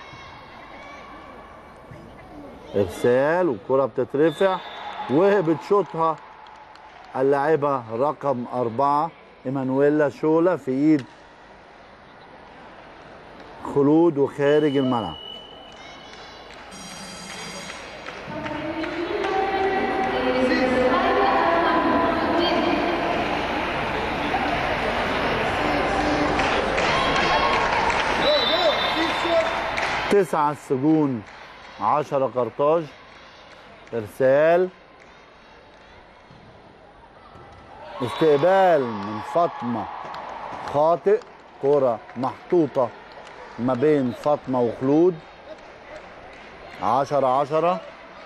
إرسال والكرة بتترفع وبتشوطها اللاعبة رقم أربعة إيمانويلا شولا في إيد خلود وخارج الملعب تسعة السجون عشرة قرطاج إرسال استقبال من فاطمة خاطئ كرة محطوطة ما بين فاطمة وخلود عشرة عشرة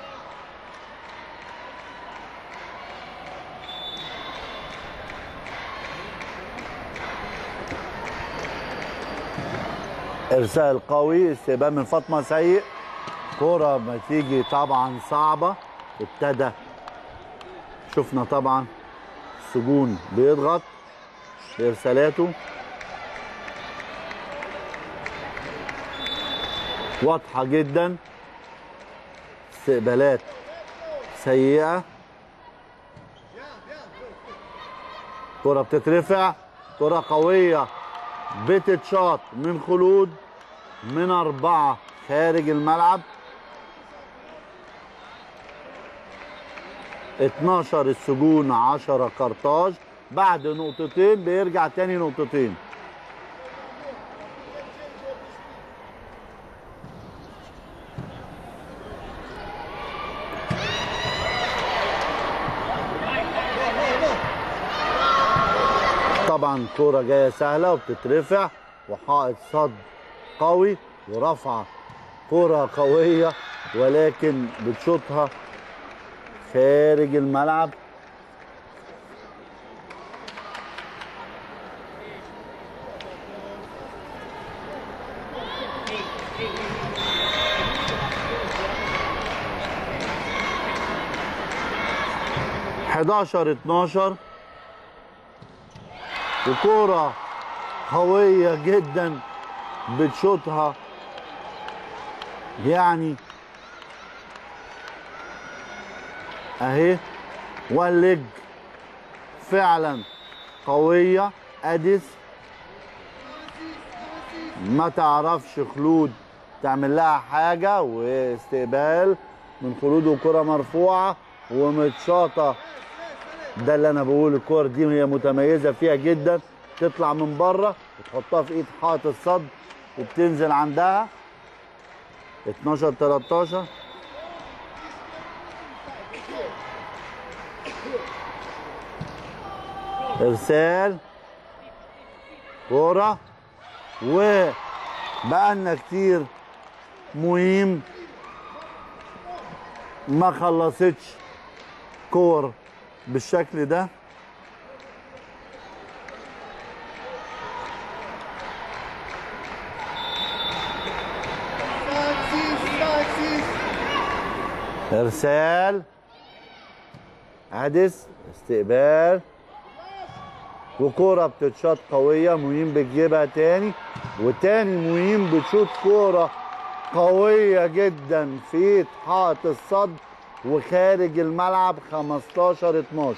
ارسال قوي استقبال من فاطمه سيء كرة ما تيجي طبعا صعبة ابتدى شفنا طبعا سجون بيضغط بارسالاته واضحة جدا استقبالات سيئة كرة بتترفع كرة قوية بتتشاط من خلود من أربعة خارج الملعب 12 السجون 10 قرطاج بعد نقطتين بيرجع تاني نقطتين طبعا كرة جاية سهلة وبتترفع وحائط صد قوي ورفعة كرة قوية ولكن بتشوطها خارج الملعب حداشر اتناشر وكورة قوية جدا بتشوطها يعني اهي واللج فعلا قوية اديس ما تعرفش خلود تعمل لها حاجة واستقبال من خلود وكرة مرفوعة ومتشاطة ده اللي انا بقول الكور دي هي متميزة فيها جدا تطلع من بره وتحطها في ايد حائط الصد وبتنزل عندها 12 13 ارسال كوره وبقالنا كتير مهم ما خلصتش كور بالشكل ده ارسال عدس استقبال وكرة بتتشاط قوية مهم بتجيبها تاني وتاني مهم بتشوط كرة قوية جدا في حائط الصد وخارج الملعب 15 12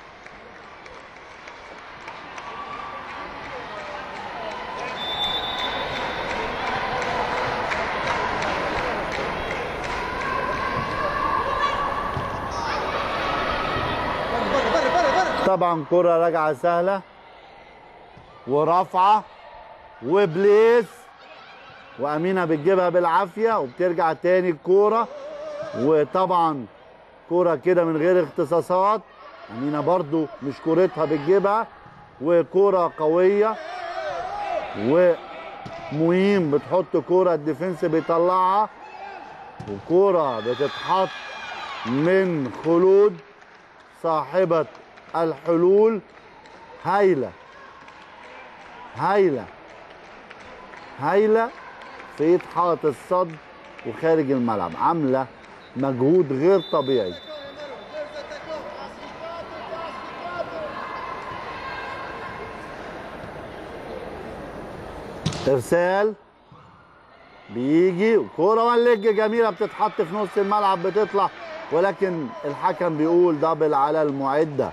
طبعا كرة راجعة سهلة ورافعة وبليس وأمينة بتجيبها بالعافية وبترجع تاني الكورة وطبعا كرة كده من غير اختصاصات أمينة برضو مش كورتها بتجيبها وكرة قوية ومهم بتحط كرة الديفنس بيطلعها وكرة بتتحط من خلود صاحبة الحلول هايلة هايلة هايلة في ايد حائط الصد وخارج الملعب عامله مجهود غير طبيعي ارسال بيجي كوره واللج جميله بتتحط في نص الملعب بتطلع ولكن الحكم بيقول دبل على المعده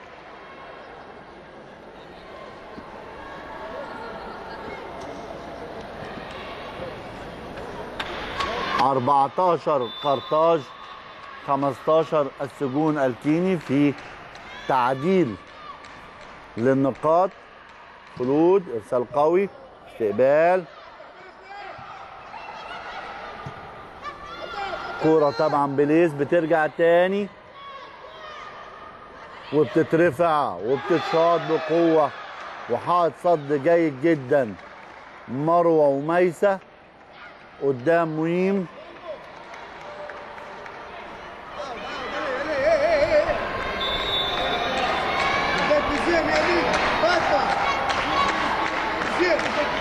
14 قرطاج 15 السجون الكيني في تعديل للنقاط خلود ارسال قوي استقبال كورة طبعا بليز بترجع تاني وبتترفع وبتتشاط بقوة وحائط صد جيد جدا مروة وميسة قدام ميم Zé, meu amigo, passa! Zé!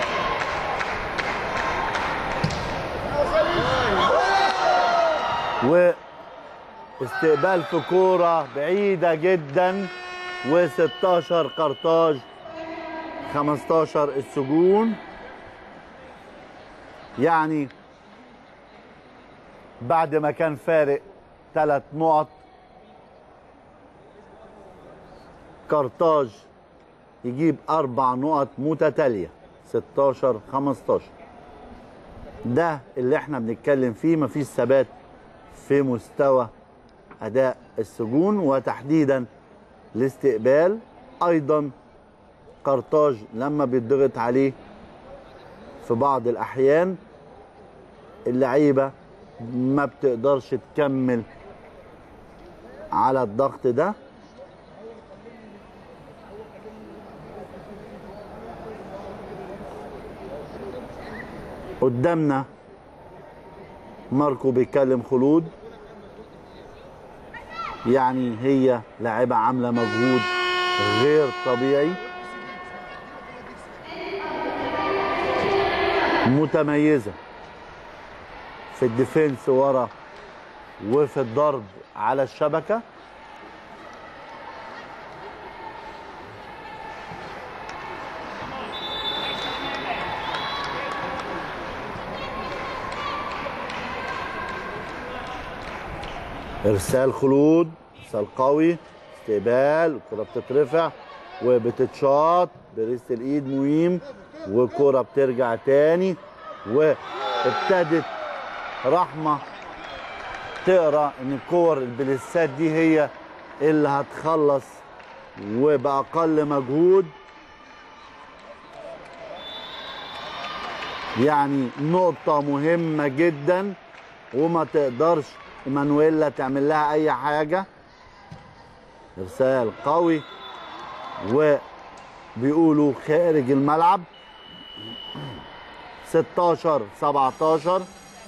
واستقبال في كورة بعيدة جدا و16 قرطاج 15 السجون يعني بعد ما كان فارق ثلاث نقط قرطاج يجيب اربع نقط متتاليه 16 15 ده اللي احنا بنتكلم فيه مفيش ثبات في مستوى اداء السجون وتحديدا الاستقبال ايضا قرطاج لما بيتضغط عليه في بعض الاحيان اللعيبه ما بتقدرش تكمل على الضغط ده قدامنا ماركو بيتكلم خلود يعني هي لاعبة عاملة مجهود غير طبيعي متميزة في الديفنس ورا وفي الضرب على الشبكة ارسال خلود ارسال قوي استقبال الكره بتترفع وبتتشاط بريست الايد مهم والكره بترجع تاني وابتدت رحمه تقرا ان الكور البليسات دي هي اللي هتخلص وباقل مجهود يعني نقطه مهمه جدا وما تقدرش مانويلا تعمل لها اي حاجه ارسال قوي وبيقولوا خارج الملعب 16 17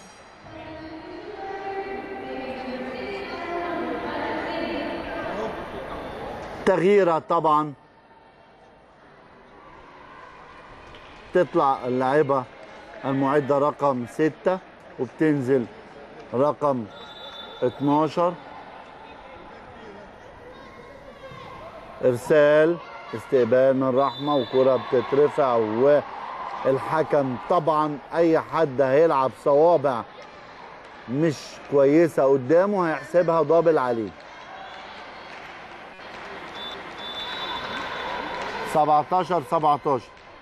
تغييره طبعا تطلع اللاعبه المعده رقم 6 وبتنزل رقم 12 ارسال استقبال من رحمه وكره بتترفع والحكم طبعا اي حد هيلعب صوابع مش كويسه قدامه هيحسبها دبل عليه 17 17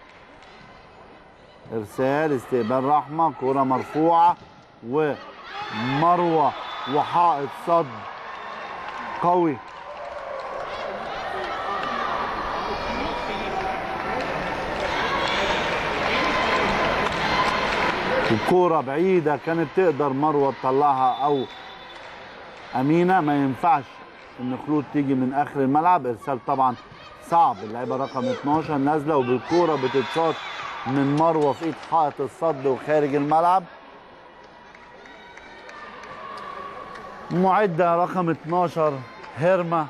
ارسال استقبال رحمه كره مرفوعه ومروه وحائط صد قوي الكورة بعيدة كانت تقدر مروة تطلعها أو أمينة ما ينفعش إن خلود تيجي من آخر الملعب إرسال طبعا صعب اللعيبة رقم 12 نازلة وبالكورة بتتشاط من مروة في إيد حائط الصد وخارج الملعب معدة رقم 12 هيرما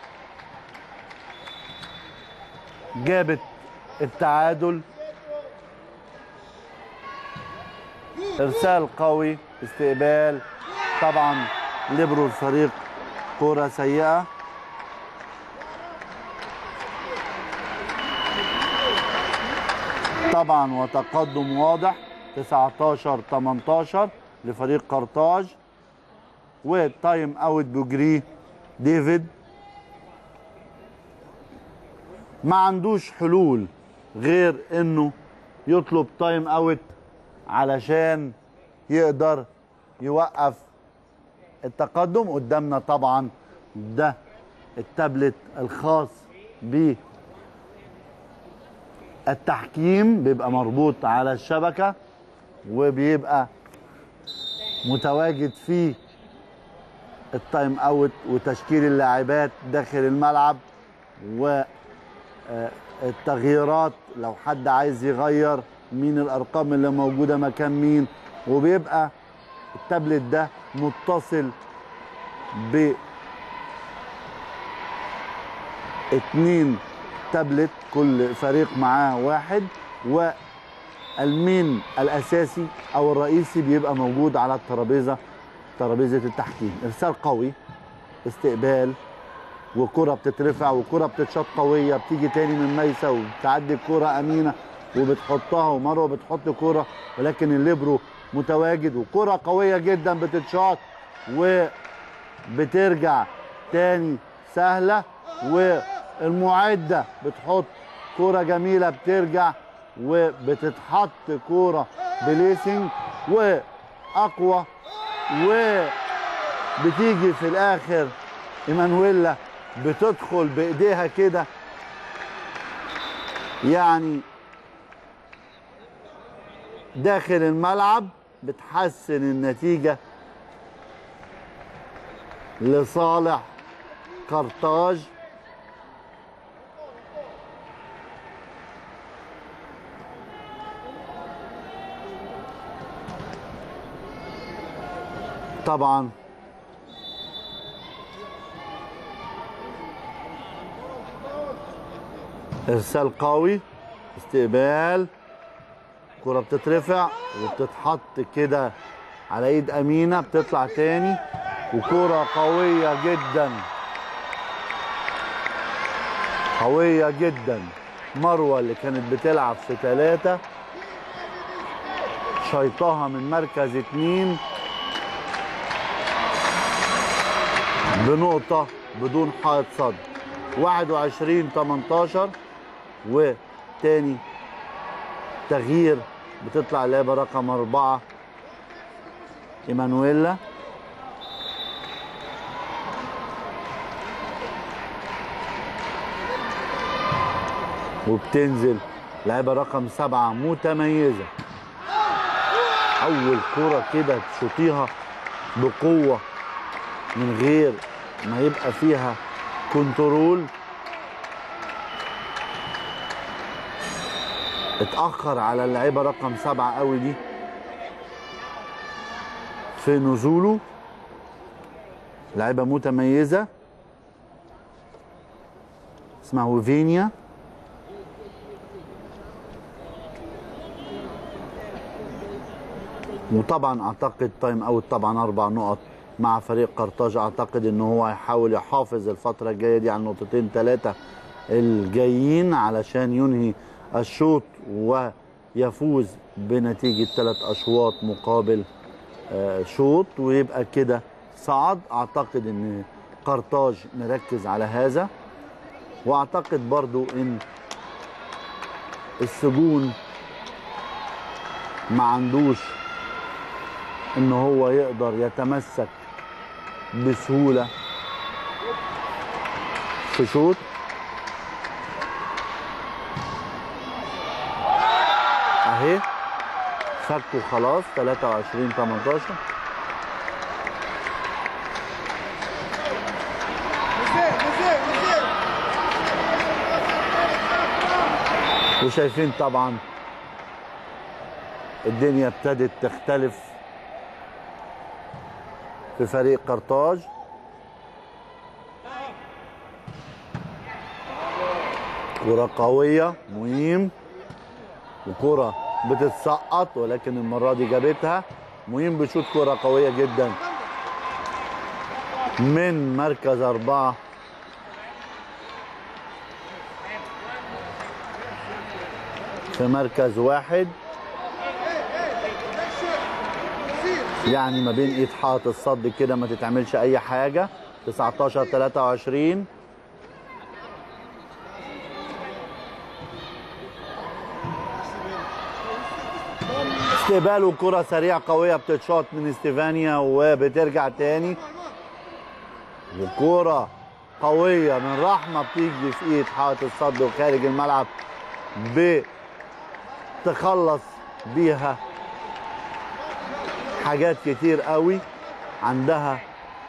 جابت التعادل ارسال قوي استقبال طبعا ليبرو الفريق كرة سيئة طبعا وتقدم واضح 19 18 لفريق قرطاج وتايم اوت بجري ديفيد ما عندوش حلول غير انه يطلب تايم اوت علشان يقدر يوقف التقدم قدامنا طبعا ده التابلت الخاص بالتحكيم بيبقى مربوط على الشبكة وبيبقى متواجد فيه التايم اوت وتشكيل اللاعبات داخل الملعب والتغييرات لو حد عايز يغير مين الارقام اللي موجوده مكان مين وبيبقى التابلت ده متصل ب اتنين تابلت كل فريق معاه واحد والمين الاساسي او الرئيسي بيبقى موجود على الترابيزه ترابيزه التحكيم ارسال قوي استقبال وكرة بتترفع وكرة بتتشاط قوية بتيجي تاني من ميسة وبتعدي الكرة أمينة وبتحطها ومروة بتحط كرة ولكن الليبرو متواجد وكرة قوية جدا بتتشاط وبترجع تاني سهلة والمعدة بتحط كرة جميلة بترجع وبتتحط كرة بليسنج وأقوى وبتيجي في الآخر إيمانويلا بتدخل بايديها كده يعني داخل الملعب بتحسن النتيجة لصالح قرطاج طبعا ارسال قوي استقبال كرة بتترفع وبتتحط كده على ايد امينه بتطلع تاني وكرة قوية جدا قوية جدا مروة اللي كانت بتلعب في ثلاثة شيطها من مركز اتنين بنقطة بدون حائط صد 21 18 وتاني تغيير بتطلع لعبة رقم أربعة إيمانويلا وبتنزل لعبة رقم سبعة متميزة أول كرة كده تشوطيها بقوة من غير ما يبقى فيها كنترول اتأخر على اللعيبة رقم سبعة قوي دي في نزوله لعيبة متميزة اسمها وفينيا وطبعا اعتقد تايم اوت طبعا اربع نقط مع فريق قرطاج اعتقد ان هو هيحاول يحافظ الفتره الجايه دي على النقطتين ثلاثه الجايين علشان ينهي الشوط ويفوز بنتيجه ثلاث اشواط مقابل آه، شوط ويبقى كده صعد اعتقد ان قرطاج مركز على هذا واعتقد برضو ان السجون ما عندوش ان هو يقدر يتمسك بسهوله في شوط اهي فكوا خلاص 23 18 وشايفين طبعا الدنيا ابتدت تختلف في فريق قرطاج كرة قوية مهم وكرة بتتسقط ولكن المرة دي جابتها مهم بيشوط كرة قوية جدا من مركز أربعة في مركز واحد يعني ما بين ايد حائط الصد كده ما تتعملش اي حاجة 19 23 استقبال وكرة سريعة قوية بتتشاط من استيفانيا وبترجع تاني وكرة قوية من رحمة بتيجي في ايد حائط الصد وخارج الملعب بتخلص بيها حاجات كتير قوي عندها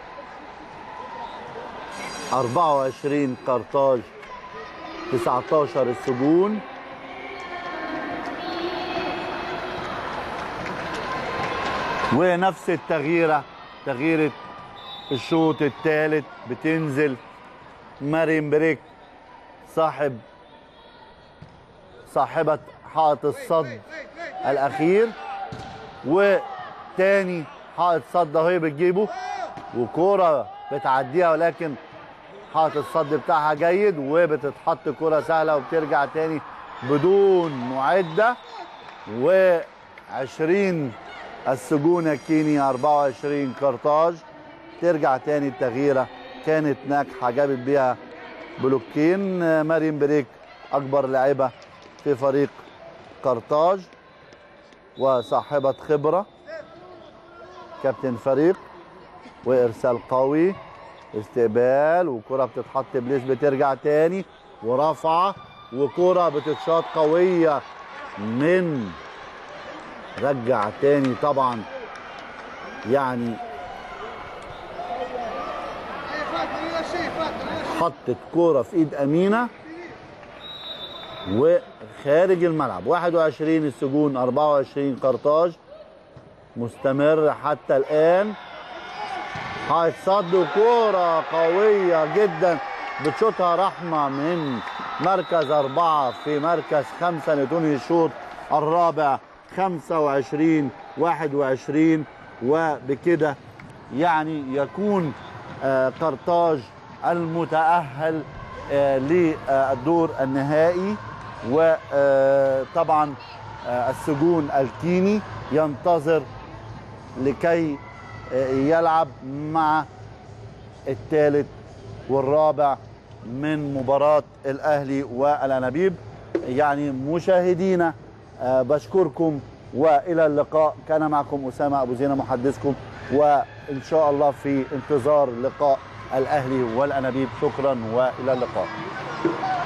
24 قرطاج 19 السجون ونفس التغييرة تغييرة الشوط الثالث بتنزل مارين بريك صاحب صاحبة حائط الصد الأخير وتاني حائط صد اهي بتجيبه وكورة بتعديها ولكن حائط الصد بتاعها جيد وبتتحط كرة سهلة وبترجع تاني بدون معدة و20 السجون الكيني 24 قرطاج ترجع تاني التغييرة كانت ناجحة جابت بيها بلوكين مريم بريك أكبر لاعبة في فريق قرطاج وصاحبة خبرة كابتن فريق وإرسال قوي استقبال وكرة بتتحط بليس بترجع تاني ورفعة وكرة بتتشاط قوية من رجع تاني طبعا يعني حطت كوره في ايد امينه وخارج الملعب 21 السجون 24 قرطاج مستمر حتى الان حائط صد وكوره قويه جدا بتشوطها رحمه من مركز اربعه في مركز خمسه لتنهي الشوط الرابع 25 21 وبكده يعني يكون آه، قرطاج المتأهل آه، للدور النهائي وطبعا السجون الكيني ينتظر لكي آه، يلعب مع الثالث والرابع من مباراة الأهلي والأنابيب يعني مشاهدينا آه، بشكركم والى اللقاء كان معكم اسامه ابو زينه محدثكم وان شاء الله في انتظار لقاء الاهلي والانابيب شكرا والى اللقاء